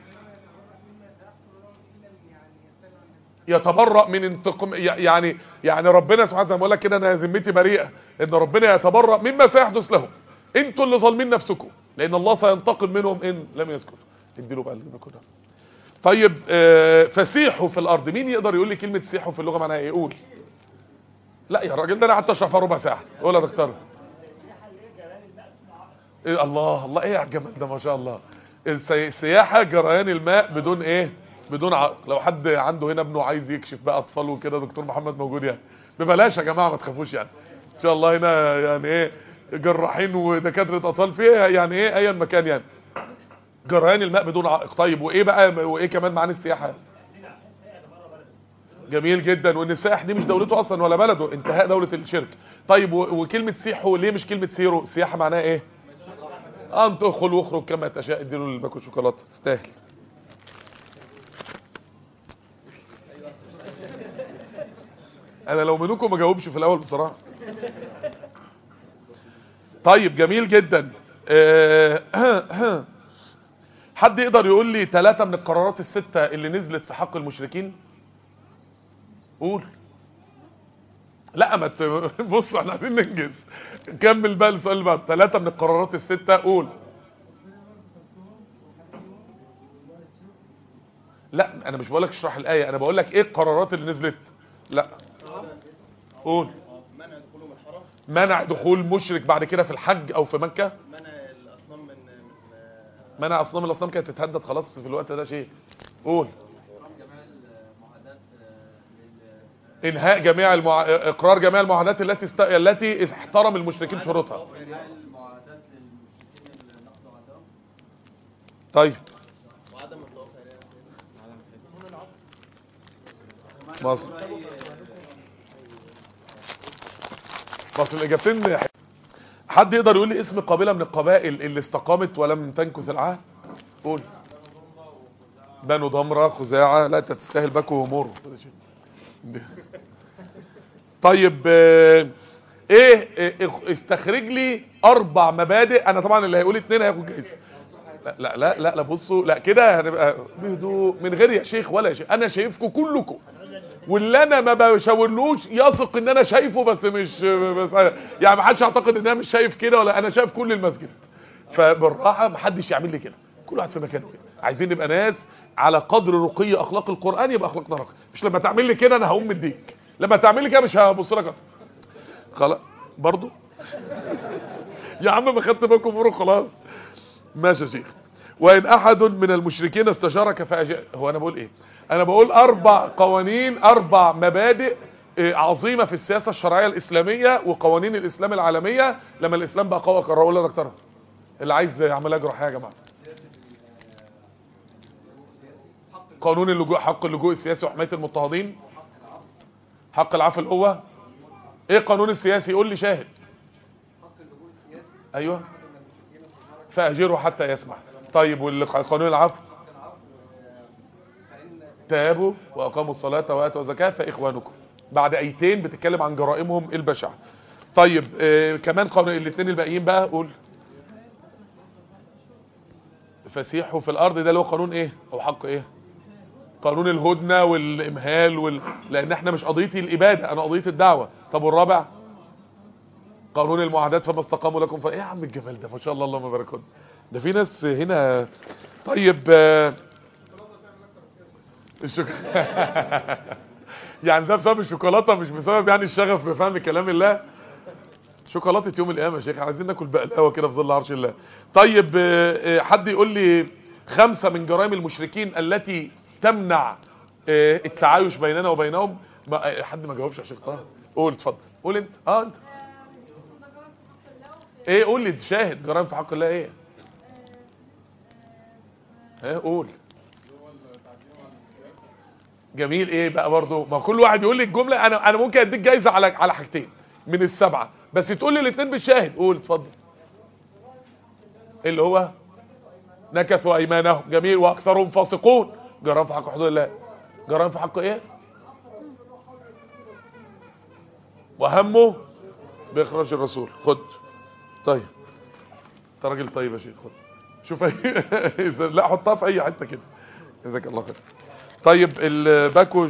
يتبرأ من انتقام يعني يعني ربنا سبحانه وتعالى بيقول لك كده انا ذمتي بريئه ان ربنا يتبرأ مما سيحدث لهم انتوا اللي ظالمين نفسكم لان الله سينتقم منهم ان لم يسكتوا اديله بقى اللي كده طيب آه فسيحوا في الارض مين يقدر يقول لي كلمه سيحوا في اللغه معناها ايه قول لا يا راجل ده انا قعدت اشرحها ربع ساعه قول يا دكتور إيه الله الله ايه يا الجمال ده ما شاء الله السياحه جريان الماء بدون ايه بدون عقل لو حد عنده هنا ابنه عايز يكشف بقى اطفاله وكده دكتور محمد موجود يعني ببلاش يا جماعه ما تخافوش يعني ان شاء الله هنا يعني ايه جراحين ودكاتره اطفال فيها يعني ايه ايا مكان يعني جريان الماء بدون عائق طيب وايه بقى وايه كمان معنى السياحه جميل جدا وان السائح دي مش دولته اصلا ولا بلده انتهاء دوله الشرك طيب وكلمه سيحوا ليه مش كلمه سيروا السياحه معناها ايه ان تدخل واخرج كما تشاء اديله الباكو شوكولاته تستاهل انا لو منكم ما جاوبش في الاول بصراحه طيب جميل جدا حد يقدر يقول لي ثلاثة من القرارات الستة اللي نزلت في حق المشركين قول لا ما ت... بص احنا عايزين ننجز كمل بقى السؤال اللي بعد ثلاثة من القرارات الستة قول لا انا مش بقول لك اشرح الايه انا بقول لك ايه القرارات اللي نزلت لا قول منع دخوله من الحرم منع دخول مشرك بعد كده في الحج او في مكة منع الاصنام من من منع اصنام الاصنام كانت تتهدد خلاص في الوقت ده شيء قول جميع المعاهدات لل انهاء جميع المع... اقرار جميع المعاهدات التي است... التي احترم المشركين شروطها انهاء المعاهدات للمشركين اللي نقضوا عدم طيب وعدم الطواف عليها مصر مصر الاجابتين حد يقدر يقول لي اسم قبيله من القبائل اللي استقامت ولم تنكث العهد قول بنو ضمره خزاعه لا انت تستاهل باكو ومر طيب آه، ايه إيه، استخرج لي اربع مبادئ انا طبعا اللي هيقول اتنين هياخد جايزه لا لا لا لا, لا بصوا لا كده هنبقى بهدوء من غير يا شيخ ولا يا شيخ انا شايفكم كلكم واللي انا ما بشاورلوش يثق ان انا شايفه بس مش بس يعني ما حدش يعتقد ان انا مش شايف كده ولا انا شايف كل المسجد فبالراحه ما حدش يعمل لي كده كل واحد في مكانه كده عايزين نبقى ناس على قدر رقي اخلاق القران يبقى اخلاقنا رقي مش لما تعمل لي كده انا هقوم مديك لما تعمل لي كده مش هبص لك اصلا خلاص برضه يا عم ما خدت بالكم فروق خلاص ماشي يا شيخ وان احد من المشركين استشارك فاجاب هو انا بقول ايه انا بقول اربع قوانين اربع مبادئ إيه، عظيمه في السياسه الشرعيه الاسلاميه وقوانين الاسلام العالميه لما الاسلام بقى قوي قرر اقول يا دكتور اللي عايز عمليه جراحيه يا جماعه قانون اللجوء حق اللجوء السياسي وحمايه المضطهدين حق العفو القوه ايه قانون السياسي قول لي شاهد ايوه فاجره حتى يسمع طيب والقانون العفو تابوا واقاموا الصلاه واتوا الزكاه فاخوانكم بعد ايتين بتتكلم عن جرائمهم البشعه طيب آه كمان قانون الاثنين الباقيين بقى قول فسيحوا في الارض ده اللي هو قانون ايه او حق ايه قانون الهدنه والامهال وال... لان احنا مش قضيتي الاباده انا قضيه الدعوه طب والرابع قانون المعاهدات فما استقاموا لكم ف... ايه يا عم الجمال ده ما شاء الله اللهم بارك فيك. ده في ناس هنا طيب آه، الشك... يعني ده بسبب الشوكولاته مش بسبب يعني الشغف بفهم كلام الله شوكولاته يوم القيامه يا شيخ عايزين ناكل بقلاوه كده في ظل عرش الله طيب آه، آه، حد يقول لي خمسه من جرائم المشركين التي تمنع آه، التعايش بيننا وبينهم ما آه، حد ما جاوبش يا شيخ طه قول اتفضل قول انت اه انت ايه قول لي شاهد جرائم في حق الله ايه ايه قول جميل ايه بقى برضه ما كل واحد يقول لي الجمله انا انا ممكن اديك جايزه على على حاجتين من السبعه بس تقول لي الاثنين بالشاهد قول اتفضل اللي هو نكثوا ايمانهم جميل واكثرهم فاسقون جرائم في حق حدود الله جرائم في حق ايه وهمه باخراج الرسول خد طيب انت راجل طيب يا شيخ خد شوف اي لا حطها في اي حته كده جزاك الله خير طيب الباكو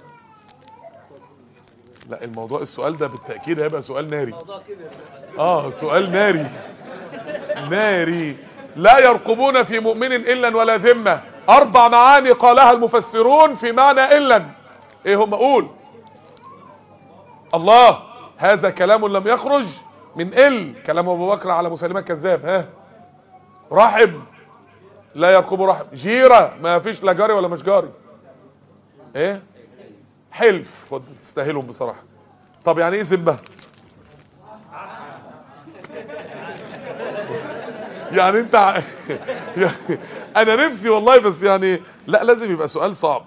لا الموضوع السؤال ده بالتاكيد هيبقى سؤال ناري اه سؤال ناري ناري لا يرقبون في مؤمن الا ولا ذمه اربع معاني قالها المفسرون في معنى الا ايه هم قول الله هذا كلام لم يخرج من ال كلام ابو بكر على مسلمه كذاب ها رحب لا يرقب رحب جيره ما فيش لا جاري ولا مش جاري ايه حلف خد تستاهلهم بصراحه طب يعني ايه ذمه يعني انت ع- يعني انا نفسي والله بس يعني لا لازم يبقى سؤال صعب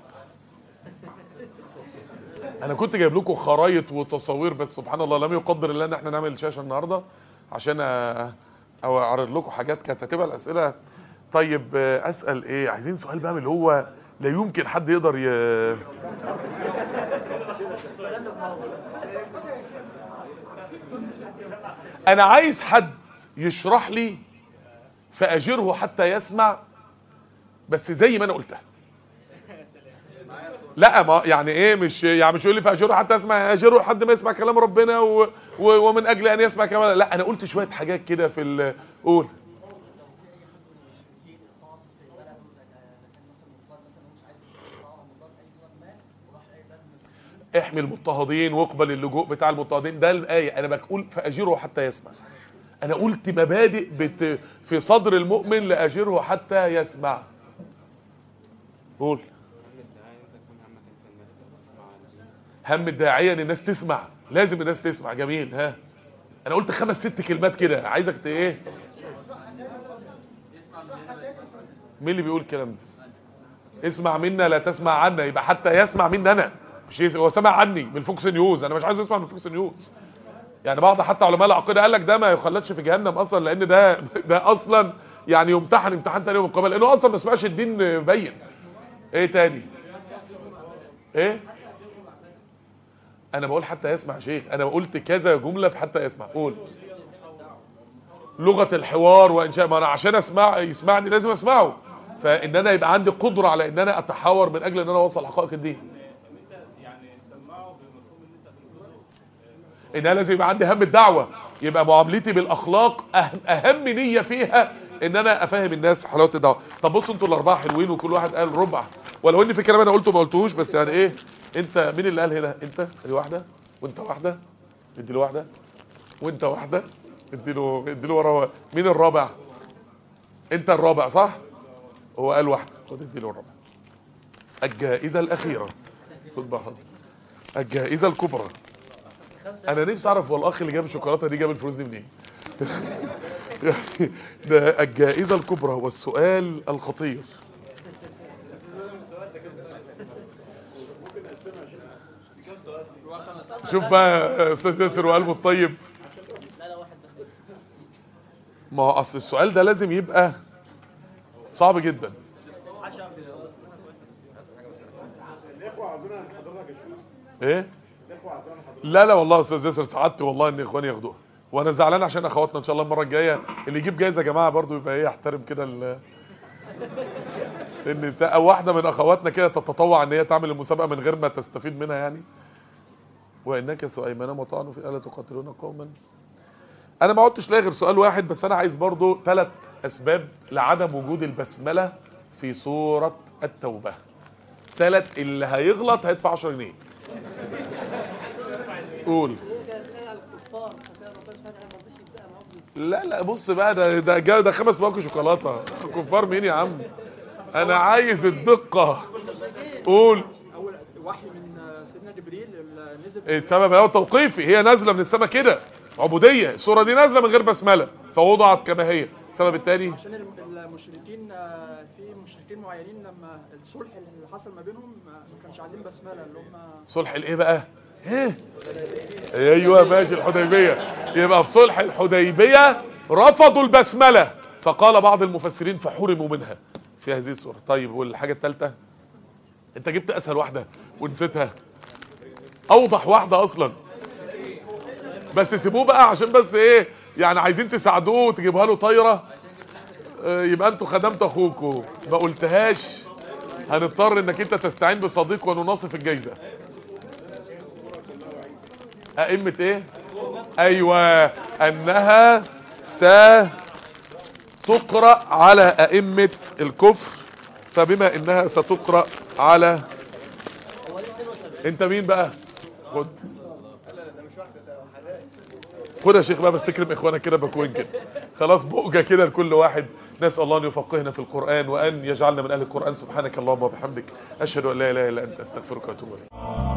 انا كنت جايب لكم خرايط وتصاوير بس سبحان الله لم يقدر الله ان احنا نعمل شاشه النهارده عشان أ- او اعرض لكم حاجات كانت هتبقى الاسئله طيب آه، اسال ايه عايزين سؤال بقى من اللي هو لا يمكن حد يقدر ي... انا عايز حد يشرح لي فاجره حتى يسمع بس زي ما انا قلتها لا ما يعني ايه مش يعني مش يقول لي فاجره حتى اسمع اجره لحد ما يسمع كلام ربنا و و ومن اجل ان يسمع كلام لا انا قلت شويه حاجات كده في ال- قول احمي المضطهدين واقبل اللجوء بتاع المضطهدين ده الايه انا بقول فاجره حتى يسمع انا قلت مبادئ بت في صدر المؤمن لاجره حتى يسمع قول هم الداعيه ان الناس تسمع لازم الناس تسمع جميل ها انا قلت خمس ست كلمات كده عايزك ت- ايه مين اللي بيقول الكلام ده اسمع منا لا تسمع عنا يبقى حتى يسمع مني انا مش يس... هو سمع عني من فوكس نيوز انا مش عايز اسمع من فوكس نيوز يعني بعض حتى علماء العقيده قال لك ده ما يخلدش في جهنم اصلا لان ده ده اصلا يعني يمتحن امتحان تاني يوم القيامه لانه اصلا ما سمعش الدين بين ايه تاني ايه انا بقول حتى يسمع يا شيخ انا قلت كذا جمله في حتى يسمع قول لغه الحوار وانشاء ما انا عشان اسمع يسمعني لازم اسمعه فان انا يبقى عندي قدره على ان انا اتحاور من اجل ان انا اوصل حقائق الدين ان انا لازم يبقى عندي هم الدعوه يبقى معاملتي بالاخلاق اهم, أهم نيه فيها ان انا افهم الناس حلاوه الدعوه طب بصوا انتوا الاربعه حلوين وكل واحد قال ربع ولو ان في كلام انا قلته ما قلتوش بس يعني ايه انت مين اللي قال هنا انت دي واحده وانت واحده ادي له واحده وانت واحده ادي له ادي له ورا مين الرابع انت الرابع صح هو قال واحده خد ادي له الرابع الجائزه الاخيره خد بقى حضر. الجائزه الكبرى انا نفسي اعرف هو الاخ اللي جاب الشوكولاته دي جاب الفلوس دي منين يعني ده الجائزه الكبرى والسؤال الخطير شوف بقى يا استاذ ياسر وقلبه الطيب لا لا واحد بس ما هو اصل السؤال ده لازم يبقى صعب جدا عشرة ايه لا لا والله يا استاذ ياسر سعدت والله ان اخواني ياخدوها وانا زعلان عشان اخواتنا ان شاء الله المره الجايه اللي يجيب جايزه يا جماعه برضو يبقى ايه يحترم كده ال النساء او واحده من اخواتنا كده تتطوع ان هي تعمل المسابقه من غير ما تستفيد منها يعني وانك سؤيمان وطعنوا في الا تقاتلون قوما انا ما عدتش لاقي غير سؤال واحد بس انا عايز برضو ثلاث اسباب لعدم وجود البسمله في سوره التوبه ثلاث اللي هيغلط هيدفع 10 جنيه قول الكفار فكان ربنا سبحانه وتعالى ما رضيش يبدأ معاهم لا لا بص بقى ده ده جا- ده خمس باكو شوكولاته كفار مين يا عم انا عايز الدقه قول اول وحي من سيدنا جبريل اللي نزل السبب هو توقيفي هي نازله من السماء كده عبوديه السوره دي نازله من غير بسمله فوضعت كما هي السبب الثاني عشان الم- المشركين آه، في مشركين معينين لما الصلح اللي حصل ما بينهم آه، ما كانش عايزين بسمله اللي هم صلح الايه بقى ايه ايوه ماشي الحديبيه يبقى في صلح الحديبيه رفضوا البسمله فقال بعض المفسرين فحرموا منها في هذه السوره طيب والحاجه الثالثه انت جبت اسهل واحده ونسيتها اوضح واحده اصلا بس سيبوه بقى عشان بس ايه يعني عايزين تساعدوه وتجيبها له طايره آه، يبقى انتوا خدمت اخوكوا ما قلتهاش هنضطر انك انت تستعين بصديق ونناصف الجايزه ائمه ايه ايوه انها ستقرا على ائمه الكفر فبما انها ستقرا على انت مين بقى خد خد يا شيخ بقى بس تكرم اخوانك كده بكوين كده خلاص بؤجة كده لكل واحد نسأل الله ان يفقهنا في القرآن وان يجعلنا من اهل القرآن سبحانك اللهم وبحمدك اشهد ان لا اله الا انت استغفرك واتوب اليك